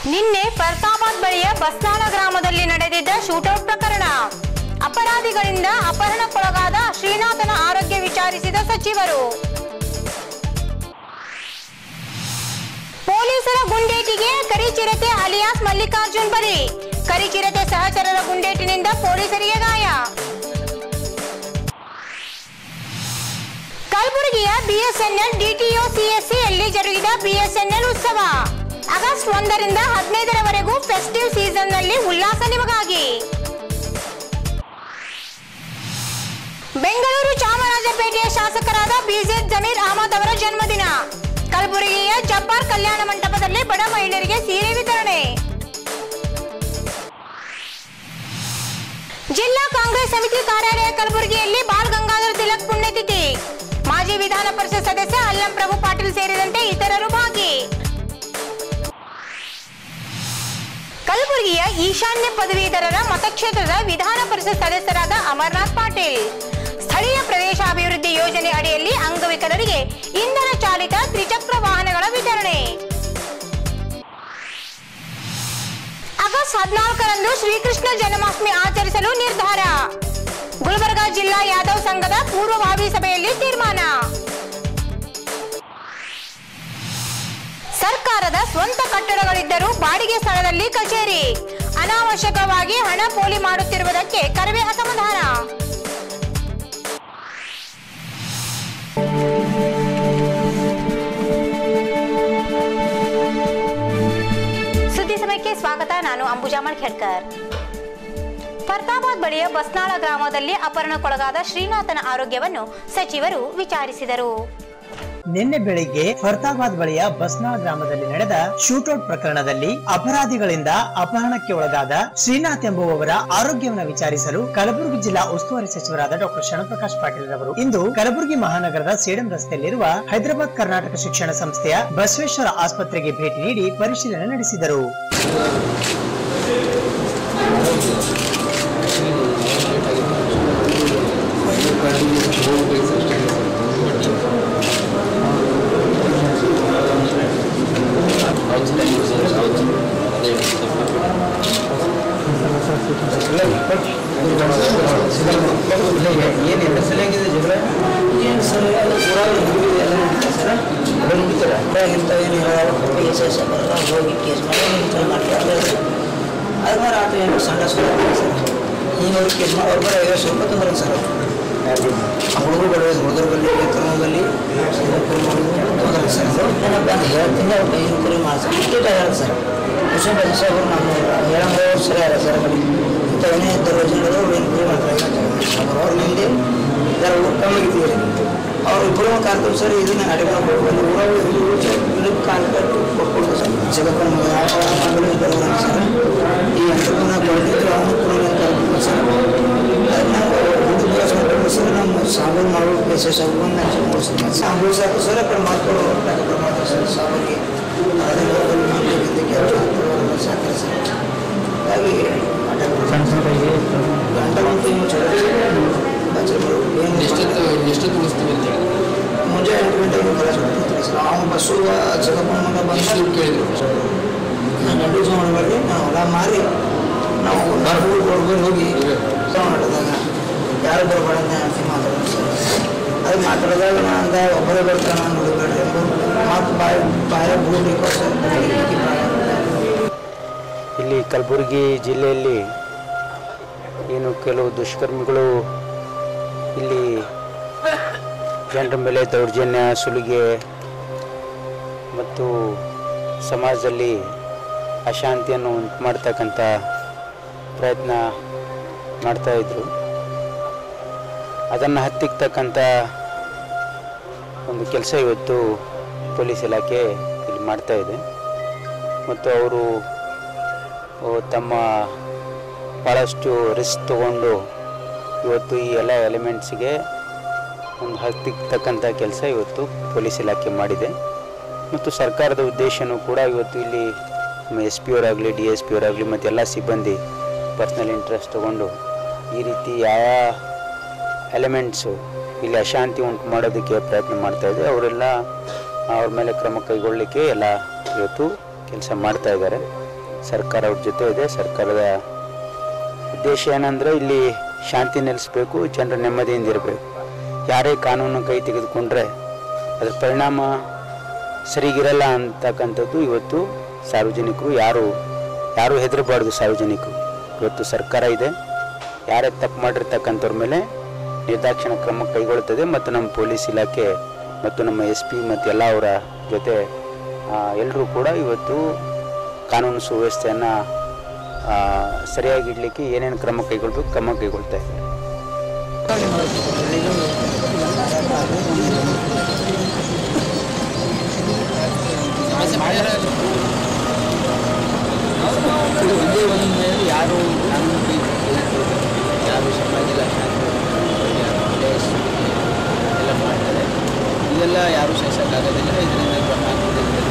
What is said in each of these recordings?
ನಿನ್ನೆ ಫರ್ತಾಬಾದ್ ಬಳಿಯ ಬಸ್ನಾಳ ಗ್ರಾಮದಲ್ಲಿ ನಡೆದಿದ್ದ ಶೂಟೌಟ್ ಪ್ರಕರಣ ಅಪರಾಧಿಗಳಿಂದ ಅಪಹರಣಕ್ಕೊಳಗಾದ ಶ್ರೀನಾಥನ ಆರೋಗ್ಯ ವಿಚಾರಿಸಿದ ಸಚಿವರು ಪೊಲೀಸರ ಗುಂಡೇಟಿಗೆ ಕರಿಚಿರತೆ ಅಲಿಯಾಸ್ ಮಲ್ಲಿಕಾರ್ಜುನ್ ಬಲಿ ಕರಿಚಿರತೆ ಸಹಚರರ ಗುಂಡೇಟಿನಿಂದ ಪೊಲೀಸರಿಗೆ ಗಾಯ ಕಲಬುರಗಿಯ ಬಿಎಸ್ಎನ್ಎಲ್ ಡಿಟಿಒ ಸಿಎಸ್ಸಿಯಲ್ಲಿ ಜರುಗಿದ ಬಿಎಸ್ಎನ್ಎಲ್ ಉತ್ಸವ ಆಗಸ್ಟ್ ಒಂದರಿಂದ ಹದಿನೈದರವರೆಗೂ ಫೆಸ್ಟಿವ್ ಸೀಸನ್ನಲ್ಲಿ ಉಲ್ಲಾಸ ನಿಮಗಾಗಿ ಬೆಂಗಳೂರು ಚಾಮರಾಜಪೇಟೆಯ ಶಾಸಕರಾದ ಬಿಜೆಡ್ ಜಮೀರ್ ಅಹಮದ್ ಅವರ ಜನ್ಮದಿನ ಕಲಬುರಗಿಯ ಜಬ್ಬಾರ್ ಕಲ್ಯಾಣ ಮಂಟಪದಲ್ಲಿ ಬಡ ಮಹಿಳೆಯರಿಗೆ ಸೀರೆ ವಿತರಣೆ ಜಿಲ್ಲಾ ಕಾಂಗ್ರೆಸ್ ಸಮಿತಿ ಕಾರ್ಯಾಲಯ ಕಲಬುರಗಿಯಲ್ಲಿ ಬಾಲ್ ಗಂಗಾಧರ ತಿಲಕ್ ಪುಣ್ಯತಿಥಿ ಮಾಜಿ ವಿಧಾನ ಪರಿಷತ್ ಸದಸ್ಯ ಅಲ್ಲಂ ಪ್ರಭು ಪಾಟೀಲ್ ಸೇರಿದಂತೆ ಇತರರು ಭಾಗಿ ಕಲಬುರಗಿಯ ಈಶಾನ್ಯ ಪದವೀಧರರ ಮತಕ್ಷೇತ್ರದ ವಿಧಾನ ಪರಿಷತ್ ಸದಸ್ಯರಾದ ಅಮರ್ನಾಥ್ ಪಾಟೀಲ್ ಸ್ಥಳೀಯ ಪ್ರದೇಶಾಭಿವೃದ್ಧಿ ಯೋಜನೆ ಅಡಿಯಲ್ಲಿ ಅಂಗವಿಕಲರಿಗೆ ಇಂಧನ ಚಾಲಿತ ತ್ರಿಚಕ್ರ ವಾಹನಗಳ ವಿತರಣೆ ಆಗಸ್ಟ್ ಹದಿನಾಲ್ಕರಂದು ಶ್ರೀಕೃಷ್ಣ ಜನ್ಮಾಷ್ಟಮಿ ಆಚರಿಸಲು ನಿರ್ಧಾರ ಗುಲ್ಬರ್ಗಾ ಜಿಲ್ಲಾ ಯಾದವ್ ಸಂಘದ ಪೂರ್ವಭಾವಿ ಸಭೆಯಲ್ಲಿ ತೀರ್ಮಾನ ಸರ್ಕಾರದ ಸ್ವಂತ ಕಟ್ಟಡಗಳಿದ್ದರೂ ಬಾಡಿಗೆ ಸ್ಥಳದಲ್ಲಿ ಕಚೇರಿ ಅನಾವಶ್ಯಕವಾಗಿ ಹಣ ಪೋಲಿ ಮಾಡುತ್ತಿರುವುದಕ್ಕೆ ಕರವೇ ಅಸಮಾಧಾನ ಸುದ್ದಿ ಸಮಯಕ್ಕೆ ಸ್ವಾಗತ ನಾನು ಅಂಬುಜಾ ಮಳ್ಖೇಡ್ಕರ್ ಫರ್ತಾಬಾದ್ ಬಳಿಯ ಬಸ್ನಾಳ ಗ್ರಾಮದಲ್ಲಿ ಅಪಹರಣಕ್ಕೊಳಗಾದ ಶ್ರೀನಾಥನ ಆರೋಗ್ಯವನ್ನು ಸಚಿವರು ವಿಚಾರಿಸಿದರು ನಿನ್ನೆ ಬೆಳಿಗ್ಗೆ ಫರ್ತಾಬಾದ್ ಬಳಿಯ ಬಸ್ನಾ ಗ್ರಾಮದಲ್ಲಿ ನಡೆದ ಶೂಟೌಟ್ ಪ್ರಕರಣದಲ್ಲಿ ಅಪರಾಧಿಗಳಿಂದ ಅಪಹರಣಕ್ಕೆ ಒಳಗಾದ ಶ್ರೀನಾಥ್ ಎಂಬುವವರ ಆರೋಗ್ಯವನ್ನು ವಿಚಾರಿಸಲು ಕಲಬುರಗಿ ಜಿಲ್ಲಾ ಉಸ್ತುವಾರಿ ಸಚಿವರಾದ ಡಾಕ್ಟರ್ ಶರಣಪ್ರಕಾಶ್ ಪಾಟೀಲ್ ರವರು ಇಂದು ಕಲಬುರಗಿ ಮಹಾನಗರದ ಸೇಡಂ ರಸ್ತೆಯಲ್ಲಿರುವ ಹೈದರಾಬಾದ್ ಕರ್ನಾಟಕ ಶಿಕ್ಷಣ ಸಂಸ್ಥೆಯ ಬಸವೇಶ್ವರ ಆಸ್ಪತ್ರೆಗೆ ಭೇಟಿ ನೀಡಿ ಪರಿಶೀಲನೆ ನಡೆಸಿದರು ಏನು ಸಲಿಯಾಗಿದೆ ಜಗಳ ಏನು ಸರ್ ಎಲ್ಲ ಪೂರ ಮುಗಿದಿದೆ ಎಲ್ಲ ನಡೀತಾ ಸರ್ ಎಲ್ಲ ಮುಗಿತಾರೆ ಇಂಥ ಏನು ಹೇಳೋದು ಕೇಸ್ ಎಸ್ ಬರಲ್ಲ ಹೋಗಿ ಕೇಸ್ ಮಾಡಿ ಇಂಥ ಮಾಡ್ತಾರೆ ಅದು ಮಾರ ಆಟ ಏನು ಸಂಡ ಸರ್ ಈಗ ಅವ್ರು ಕೇಸ್ ಮಾಡಿ ಅವ್ರು ಬರೋ ಐವತ್ತು ರೂಪಾಯಿ ತಂದ್ರೆ ಸರ್ ಹುಡುಗರು ಬಡ ಹುಡುಗರು ಬಲ್ಲಿ ಕ್ರಮದಲ್ಲಿ ತೊಂದರೆ ಸರ್ ನನ್ನ ಬ್ಯಾಂಕ್ ಹೇಳ್ತೀನಿ ಅವ್ರು ಕೈ ಕುರಿ ಮಾಡ್ತಾರೆ ಟಿಕೆಟ್ ಆಗ್ಯಾರ ಸರ್ ಹುಸೇನ್ ರಾಜ ಸಾಹೇಬರು ನಮ್ಮ ಹೇಳಂಗ ಸರಿ ಅಲ್ಲ ಸರ್ ಬಳಿ ಇಂಥ ಏನೇ ಇದ್ದರು ಜನರು ಏನು ಕುರಿ ಮಾಡ್ತಾರೆ ಅವ್ರ ಮಂದಿ ಯಾರು ಕಮ್ಮಿಗಿದ್ದೀರಿ ಅವ್ರು ಇಬ್ಬರು ಕಾರ್ತೀವಿ ಸರ್ ಇದನ್ನ ಅಡಿಗೆ ಬಂದು ಊರಾಗ ಕಾಲು ಕಟ್ಟು ಕೊಟ್ಕೊಡ್ತು ಸರ್ ಜಗಪ್ಪನ ಮಗಳು ಇದ್ದರು ಸರ್ ಈ ಅಂಟಪನ ಬಂದಿದ್ರು ಅವನು ಕೂಡ ಕರ್ಕೊಂಡು ಸರ್ ಅದು ನಾವು ಒಂದು ದಿವಸ ಮಾಡ್ಕೊಂಡು ಸರ್ ನಮ್ಮ ಸಾಬೂನು ಮಾಡೋ ಪ್ಲೇಸಸ್ ಸಾಬೂನು ನಾನು ನೋಡ್ತೀನಿ ಸಾಬೂನು ಸಾಕು ಸರ್ ಅక్కడ ಮಾಡ್ಕೊಂಡು ಡಾಕ್ಟರ್ ಮಾಡ್ತಾರೆ ಸರ್ ಸಾಬೂನಿಗೆ ಅದನ್ನು ಮಾಡಲಿಕ್ಕೆ ಸಾಕ್ತಾರೆ ಸರ್ ಹಾಗಾಗಿ ಗಂಟೆ ಒಂದು ತಿಂಗಳು ಚಲೋ ಏನು ಎಷ್ಟೊತ್ತು ಎಷ್ಟೊತ್ತು ಉಳಿಸ್ತೀವಿ ಅಂತ ಹೇಳಿದ್ರು ಮುಂಜಾನೆ ಎಂಟು ಗಂಟೆಗೆ ಕಲಾಸ ಬಿಡ್ತಾರೆ ಸರ್ ಅವ್ನು ಬಸ್ಸು ಜಗಪ್ಪನ ಮಗ ಬಂದು ಎಷ್ಟು ಕೇಳಿದ್ರು ನಾನು ಗಂಡು ಜೀವನ ಮಾಡಿ ನಾವು ಹೊಲ ಮಾರಿ ನಾವು ಊರು ಕೊಡ್ಕೊಂಡು ಹೋಗಿ ತಗೊಂಡಿದಾಗ ಯಾರು ಬರಬೇಡ ಅಂತ ಹೇಳ್ತೀನಿ ಮಾತಾಡೋದು ಸರ್ ಅದು ಮಾತಾಡಿದಾಗ ನಾನು ಅಂದ ಒಬ್ಬರೇ ಬರ್ತಾನೆ ನಾನು ಹುಡುಗರು ಮಾತು ಬಾಯಿ ಬಾಯ ಬಿಡಬೇಕು ಸರ್ ಇಲ್ಲಿ ಕಲಬುರಗಿ ಜಿಲ್ಲೆಯಲ್ಲಿ ಏನು ಕೆಲವು ದುಷ್ಕರ್ಮಿಗಳು ಇಲ್ಲಿ ಜನರ ಮೇಲೆ ದೌರ್ಜನ್ಯ ಸುಲಿಗೆ ಮತ್ತು ಸಮಾಜದಲ್ಲಿ ಅಶಾಂತಿಯನ್ನು ಉಂಟು ಮಾಡ್ತಕ್ಕಂಥ ಪ್ರಯತ್ನ ಮಾಡ್ತಾಯಿದ್ರು ಅದನ್ನು ಹತ್ತಿಕ್ತಕ್ಕಂಥ ಒಂದು ಕೆಲಸ ಇವತ್ತು ಪೊಲೀಸ್ ಇಲಾಖೆ ಇಲ್ಲಿ ಮಾಡ್ತಾ ಇದೆ ಮತ್ತು ಅವರು ಓ, ತಮ್ಮ ಭಾಳಷ್ಟು ರಿಸ್ಕ್ ತಗೊಂಡು ಇವತ್ತು ಈ ಎಲ್ಲ ಎಲಿಮೆಂಟ್ಸ್ಗೆ ಒಂದು ಹತ್ತಿಕ್ತಕ್ಕಂಥ ಕೆಲಸ ಇವತ್ತು ಪೊಲೀಸ್ ಇಲಾಖೆ ಮಾಡಿದೆ ಮತ್ತು ಸರ್ಕಾರದ ಉದ್ದೇಶನೂ ಕೂಡ ಇವತ್ತು ಇಲ್ಲಿ ಎಸ್ ಪಿ ಅವರಾಗಲಿ ಡಿ ಎಸ್ ಪಿ ಅವರಾಗಲಿ ಮತ್ತು ಎಲ್ಲ ಸಿಬ್ಬಂದಿ ಪರ್ಸ್ನಲ್ ಇಂಟ್ರೆಸ್ಟ್ ತಗೊಂಡು ಈ ರೀತಿ ಯಾವ ಎಲಿಮೆಂಟ್ಸು ಇಲ್ಲಿ ಅಶಾಂತಿ ಉಂಟು ಮಾಡೋದಕ್ಕೆ ಪ್ರಯತ್ನ ಮಾಡ್ತಾ ಇದೆ ಅವರೆಲ್ಲ ಅವ್ರ ಮೇಲೆ ಕ್ರಮ ಕೈಗೊಳ್ಳಲಿಕ್ಕೆ ಎಲ್ಲ ಇವತ್ತು ಕೆಲಸ ಮಾಡ್ತಾ ಇದ್ದಾರೆ ಸರ್ಕಾರ ಅವ್ರ ಜೊತೆ ಇದೆ ಸರ್ಕಾರದ ಉದ್ದೇಶ ಏನಂದರೆ ಇಲ್ಲಿ ಶಾಂತಿ ನೆಲೆಸಬೇಕು ಜನರು ನೆಮ್ಮದಿಯಿಂದ ಇರಬೇಕು ಯಾರೇ ಕಾನೂನು ಕೈ ತೆಗೆದುಕೊಂಡ್ರೆ ಅದರ ಪರಿಣಾಮ ಸರಿಗಿರಲ್ಲ ಅಂತಕ್ಕಂಥದ್ದು ಇವತ್ತು ಸಾರ್ವಜನಿಕರು ಯಾರು ಯಾರು ಹೆದರಬಾರ್ದು ಸಾರ್ವಜನಿಕರು ಇವತ್ತು ಸರ್ಕಾರ ಇದೆ ಯಾರೇ ತಪ್ಪು ಮಾಡಿರ್ತಕ್ಕಂಥವ್ರ ಮೇಲೆ ನಿರ್ದಾಕ್ಷಿಣ ಕ್ರಮ ಕೈಗೊಳ್ಳುತ್ತದೆ ಮತ್ತು ನಮ್ಮ ಪೊಲೀಸ್ ಇಲಾಖೆ ಮತ್ತು ನಮ್ಮ ಎಸ್ ಪಿ ಮತ್ತು ಎಲ್ಲ ಅವರ ಜೊತೆ ಎಲ್ಲರೂ ಕೂಡ ಇವತ್ತು ಕಾನೂನು ಸುವ್ಯವಸ್ಥೆಯನ್ನು ಸರಿಯಾಗಿ ಇಡಲಿಕ್ಕೆ ಏನೇನು ಕ್ರಮ ಕೈಗೊಳ್ಬೇಕು ಕ್ರಮ ಕೈಗೊಳ್ತಾ ಇದ್ದಾರೆ ಇದು ಒಂದೇ ಒಂದು ಮೇಲೆ ಯಾರು ಕಾನೂನು ಕೈ ತೆಗೆದುಕೊಳ್ಳೋದು, ಯಾರು ಸಮಾಜದ ಶಾಂತಿ ಯಾರು ದೇಶ ಎಲ್ಲ ಮಾಡ್ತಾರೆ ಇದೆಲ್ಲ ಯಾರು ಸಹಿಸೋಕ್ಕಾಗೋದಿಲ್ಲ ಇದರಿಂದ ಕ್ರಮ ಆಗ್ತದೆ.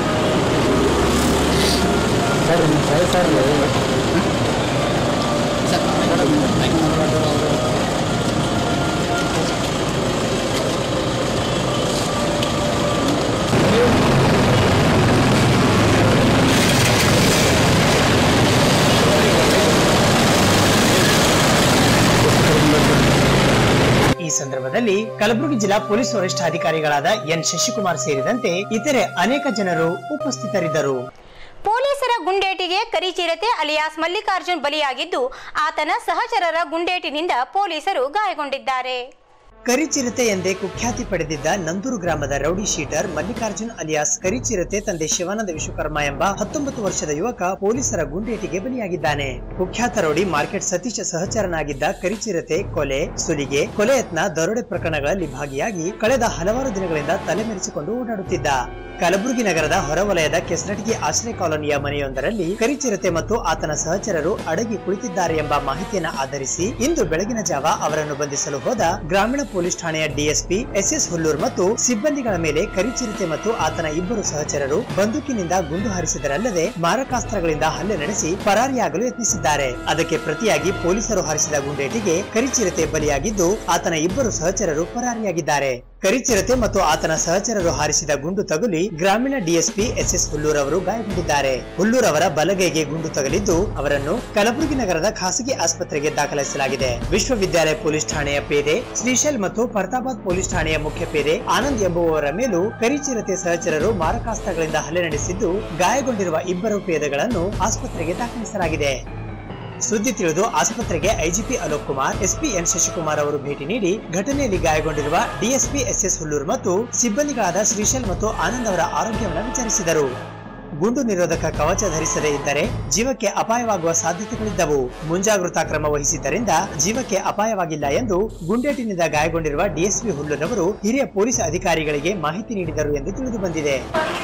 ಈ ಸಂದರ್ಭದಲ್ಲಿ ಕಲಬುರಗಿ ಜಿಲ್ಲಾ ಪೊಲೀಸ್ ವರಿಷ್ಠಾಧಿಕಾರಿಗಳಾದ ಎನ್ ಶಶಿಕುಮಾರ್ ಸೇರಿದಂತೆ ಇತರೆ ಅನೇಕ ಜನರು ಉಪಸ್ಥಿತರಿದ್ದರು ಪೊಲೀಸರ ಗುಂಡೇಟಿಗೆ ಕರಿಚಿರತೆ ಅಲಿಯಾಸ್ ಮಲ್ಲಿಕಾರ್ಜುನ್ ಬಲಿಯಾಗಿದ್ದು ಆತನ ಸಹಚರರ ಗುಂಡೇಟಿನಿಂದ ಪೊಲೀಸರು ಗಾಯಗೊಂಡಿದ್ದಾರೆ ಕರಿಚಿರತೆ ಎಂದೇ ಕುಖ್ಯಾತಿ ಪಡೆದಿದ್ದ ನಂದೂರು ಗ್ರಾಮದ ರೌಡಿ ಶೀಟರ್ ಮಲ್ಲಿಕಾರ್ಜುನ್ ಅಲಿಯಾಸ್ ಕರಿಚಿರತೆ ತಂದೆ ಶಿವಾನಂದ ವಿಶ್ವಕರ್ಮ ಎಂಬ ಹತ್ತೊಂಬತ್ತು ವರ್ಷದ ಯುವಕ ಪೊಲೀಸರ ಗುಂಡೇಟಿಗೆ ಬಲಿಯಾಗಿದ್ದಾನೆ ಕುಖ್ಯಾತ ರೌಡಿ ಮಾರ್ಕೆಟ್ ಸತೀಶ ಸಹಚರನಾಗಿದ್ದ ಕರಿಚಿರತೆ ಕೊಲೆ ಸುಲಿಗೆ ಕೊಲೆ ಯತ್ನ ದರೋಡೆ ಪ್ರಕರಣಗಳಲ್ಲಿ ಭಾಗಿಯಾಗಿ ಕಳೆದ ಹಲವಾರು ದಿನಗಳಿಂದ ತಲೆಮೆರೆಸಿಕೊಂಡು ಓಡಾಡುತ್ತಿದ್ದ ಕಲಬುರಗಿ ನಗರದ ಹೊರವಲಯದ ಕೆಸರಟಗಿ ಆಶ್ರಯ ಕಾಲೋನಿಯ ಮನೆಯೊಂದರಲ್ಲಿ ಕರಿಚಿರತೆ ಮತ್ತು ಆತನ ಸಹಚರರು ಅಡಗಿ ಕುಳಿತಿದ್ದಾರೆ ಎಂಬ ಮಾಹಿತಿಯನ್ನ ಆಧರಿಸಿ ಇಂದು ಬೆಳಗಿನ ಜಾವ ಅವರನ್ನು ಬಂಧಿಸಲು ಹೋದ ಗ್ರಾಮೀಣ ಪೊಲೀಸ್ ಠಾಣೆಯ ಡಿಎಸ್ಪಿ ಎಸ್ಎಸ್ ಹುಲ್ಲೂರ್ ಮತ್ತು ಸಿಬ್ಬಂದಿಗಳ ಮೇಲೆ ಕರಿಚಿರತೆ ಮತ್ತು ಆತನ ಇಬ್ಬರು ಸಹಚರರು ಬಂದೂಕಿನಿಂದ ಗುಂಡು ಹಾರಿಸಿದರಲ್ಲದೆ ಮಾರಕಾಸ್ತ್ರಗಳಿಂದ ಹಲ್ಲೆ ನಡೆಸಿ ಪರಾರಿಯಾಗಲು ಯತ್ನಿಸಿದ್ದಾರೆ ಅದಕ್ಕೆ ಪ್ರತಿಯಾಗಿ ಪೊಲೀಸರು ಹಾರಿಸಿದ ಗುಂಡೇಟಿಗೆ ಕರಿಚಿರತೆ ಬಲಿಯಾಗಿದ್ದು ಆತನ ಇಬ್ಬರು ಸಹಚರರು ಪರಾರಿಯಾಗಿದ್ದಾರೆ ಕರಿಚಿರತೆ ಮತ್ತು ಆತನ ಸಹಚರರು ಹಾರಿಸಿದ ಗುಂಡು ತಗುಲಿ ಗ್ರಾಮೀಣ ಡಿಎಸ್ಪಿ ಎಸ್ಎಸ್ ಹುಲ್ಲೂರ್ ಅವರು ಗಾಯಗೊಂಡಿದ್ದಾರೆ ಹುಲ್ಲೂರ್ ಅವರ ಬಲಗೈಗೆ ಗುಂಡು ತಗಲಿದ್ದು ಅವರನ್ನು ಕಲಬುರಗಿ ನಗರದ ಖಾಸಗಿ ಆಸ್ಪತ್ರೆಗೆ ದಾಖಲಿಸಲಾಗಿದೆ ವಿಶ್ವವಿದ್ಯಾಲಯ ಪೊಲೀಸ್ ಠಾಣೆಯ ಪೇದೆ ಶ್ರೀಶೈಲ್ ಮತ್ತು ಫರ್ತಾಬಾದ್ ಪೊಲೀಸ್ ಠಾಣೆಯ ಮುಖ್ಯ ಪೇದೆ ಆನಂದ್ ಎಂಬುವವರ ಮೇಲೂ ಕರಿಚಿರತೆ ಸಹಚರರು ಮಾರಕಾಸ್ತ್ರಗಳಿಂದ ಹಲ್ಲೆ ನಡೆಸಿದ್ದು ಗಾಯಗೊಂಡಿರುವ ಇಬ್ಬರು ಪೇದೆಗಳನ್ನು ಆಸ್ಪತ್ರೆಗೆ ದಾಖಲಿಸಲಾಗಿದೆ ಸುದ್ದಿ ತಿಳಿದು ಆಸ್ಪತ್ರೆಗೆ IGP Alok Kumar SP N Shashikumar ಅವರು ಭೇಟಿ ನೀಡಿ ಘಟನೆಯಲ್ಲಿ ಗಾಯಗೊಂಡಿರುವ ಡಿಎಸ್ಪಿ ಎಸ್ಎಸ್ ಹುಲ್ಲೂರ್ ಮತ್ತು ಸಿಬ್ಬಂದಿಗಳಾದ ಶ್ರೀಶೈಲ್ ಮತ್ತು ಆನಂದ್ ಅವರ ಆರೋಗ್ಯವನ್ನು ವಿಚಾರಿಸಿದರು ಗುಂಡು ನಿರೋಧಕ ಕವಚ ಧರಿಸದೇ ಇದ್ದರೆ ಜೀವಕ್ಕೆ ಅಪಾಯವಾಗುವ ಸಾಧ್ಯತೆಗಳಿದ್ದವು ಮುಂಜಾಗೃತಾ ಕ್ರಮ ವಹಿಸಿದ್ದರಿಂದ ಜೀವಕ್ಕೆ ಅಪಾಯವಾಗಿಲ್ಲ ಎಂದು ಗುಂಡೇಟಿನಿಂದ ಗಾಯಗೊಂಡಿರುವ ಡಿಎಸ್ಪಿ ಹುಲ್ಲೂರವರು ಹಿರಿಯ ಪೊಲೀಸ್ ಅಧಿಕಾರಿಗಳಿಗೆ ಮಾಹಿತಿ ನೀಡಿದರು ಎಂದು ತಿಳಿದು ಬಂದಿದೆ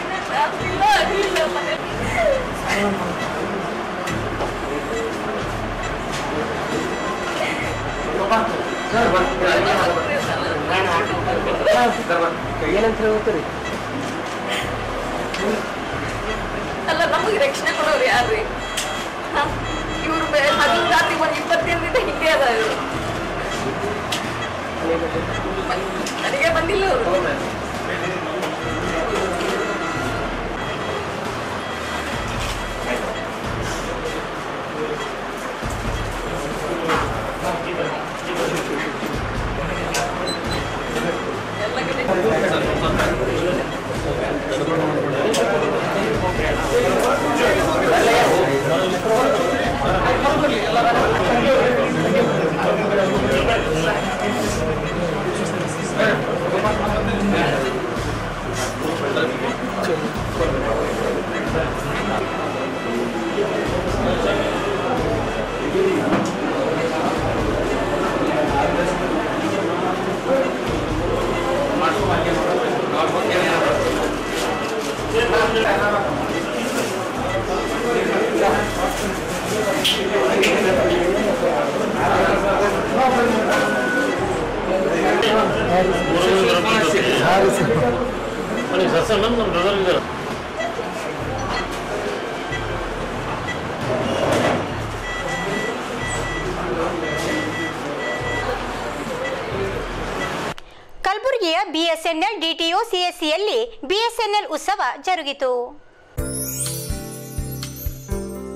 ಅಲ್ಲ ನಮಗೆ ರಕ್ಷಣೆ ಕೊಡೋರು ಯಾರ್ರಿ ಇವ್ರ ಹಗಲು ರಾತ್ರಿ ಒಂದು ಇಪ್ಪತ್ತೇಳರಿಂದ ಹಿಂಗೆ ಅದ ಇವ್ರು ನನಗೆ ಬಂದಿಲ್ಲ ಅವರು ಎಲ್ಲ ಕಡೆ ಕಲಬುರಗಿಯ ಬಿಎಸ್ಎನ್ಎಲ್ ಡಿಟಿಒ ಸಿಎಸ್ಸಿಯಲ್ಲಿ ಬಿಎಸ್ಎನ್ಎಲ್ ಉತ್ಸವ ಜರುಗಿತು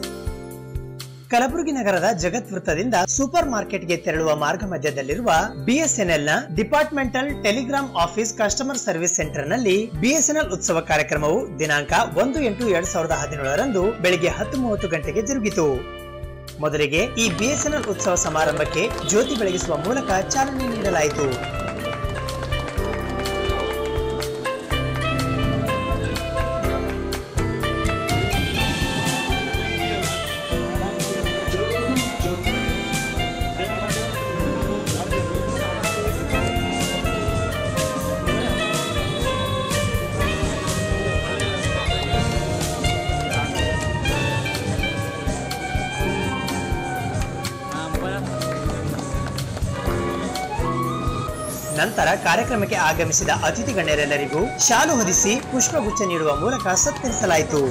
ಕಲಬುರಗಿ ನಗರದ ಜಗತ್ ವೃತ್ತದಿಂದ ಸೂಪರ್ ಮಾರ್ಕೆಟ್ಗೆ ತೆರಳುವ ಮಾರ್ಗ ಮಧ್ಯದಲ್ಲಿರುವ ಬಿಎಸ್ಎನ್ಎಲ್ ನ departmental telegram office customer service center ನಲ್ಲಿ ಬಿಎಸ್ಎನ್ಎಲ್ ಉತ್ಸವ ಕಾರ್ಯಕ್ರಮವು ದಿನಾಂಕ ಒಂದು ಎಂಟು ಎರಡ್ ಸಾವಿರದ ಹದಿನೇಳರಂದು ಬೆಳಿಗ್ಗೆ ಹತ್ತು ಮೂವತ್ತು ಗಂಟೆಗೆ ಜರುಗಿತು ಮೊದಲಿಗೆ ಈ ಬಿಎಸ್ಎನ್ಎಲ್ ಉತ್ಸವ ಸಮಾರಂಭಕ್ಕೆ ಜ್ಯೋತಿ ಬೆಳಗಿಸುವ ಮೂಲಕ ಚಾಲನೆ ನೀಡಲಾಯಿತು ನಂತರ ಕಾರ್ಯಕ್ರಮಕ್ಕೆ ಆಗಮಿಸಿದ ಅತಿಥಿ ಗಣ್ಯರೆಲ್ಲರಿಗೂ ಶಾಲು ಹೊದಿಸಿ ಪುಷ್ಪಗುಚ್ಛ ನೀಡುವ ಮೂಲಕ ಸತ್ಕರಿಸಲಾಯಿತು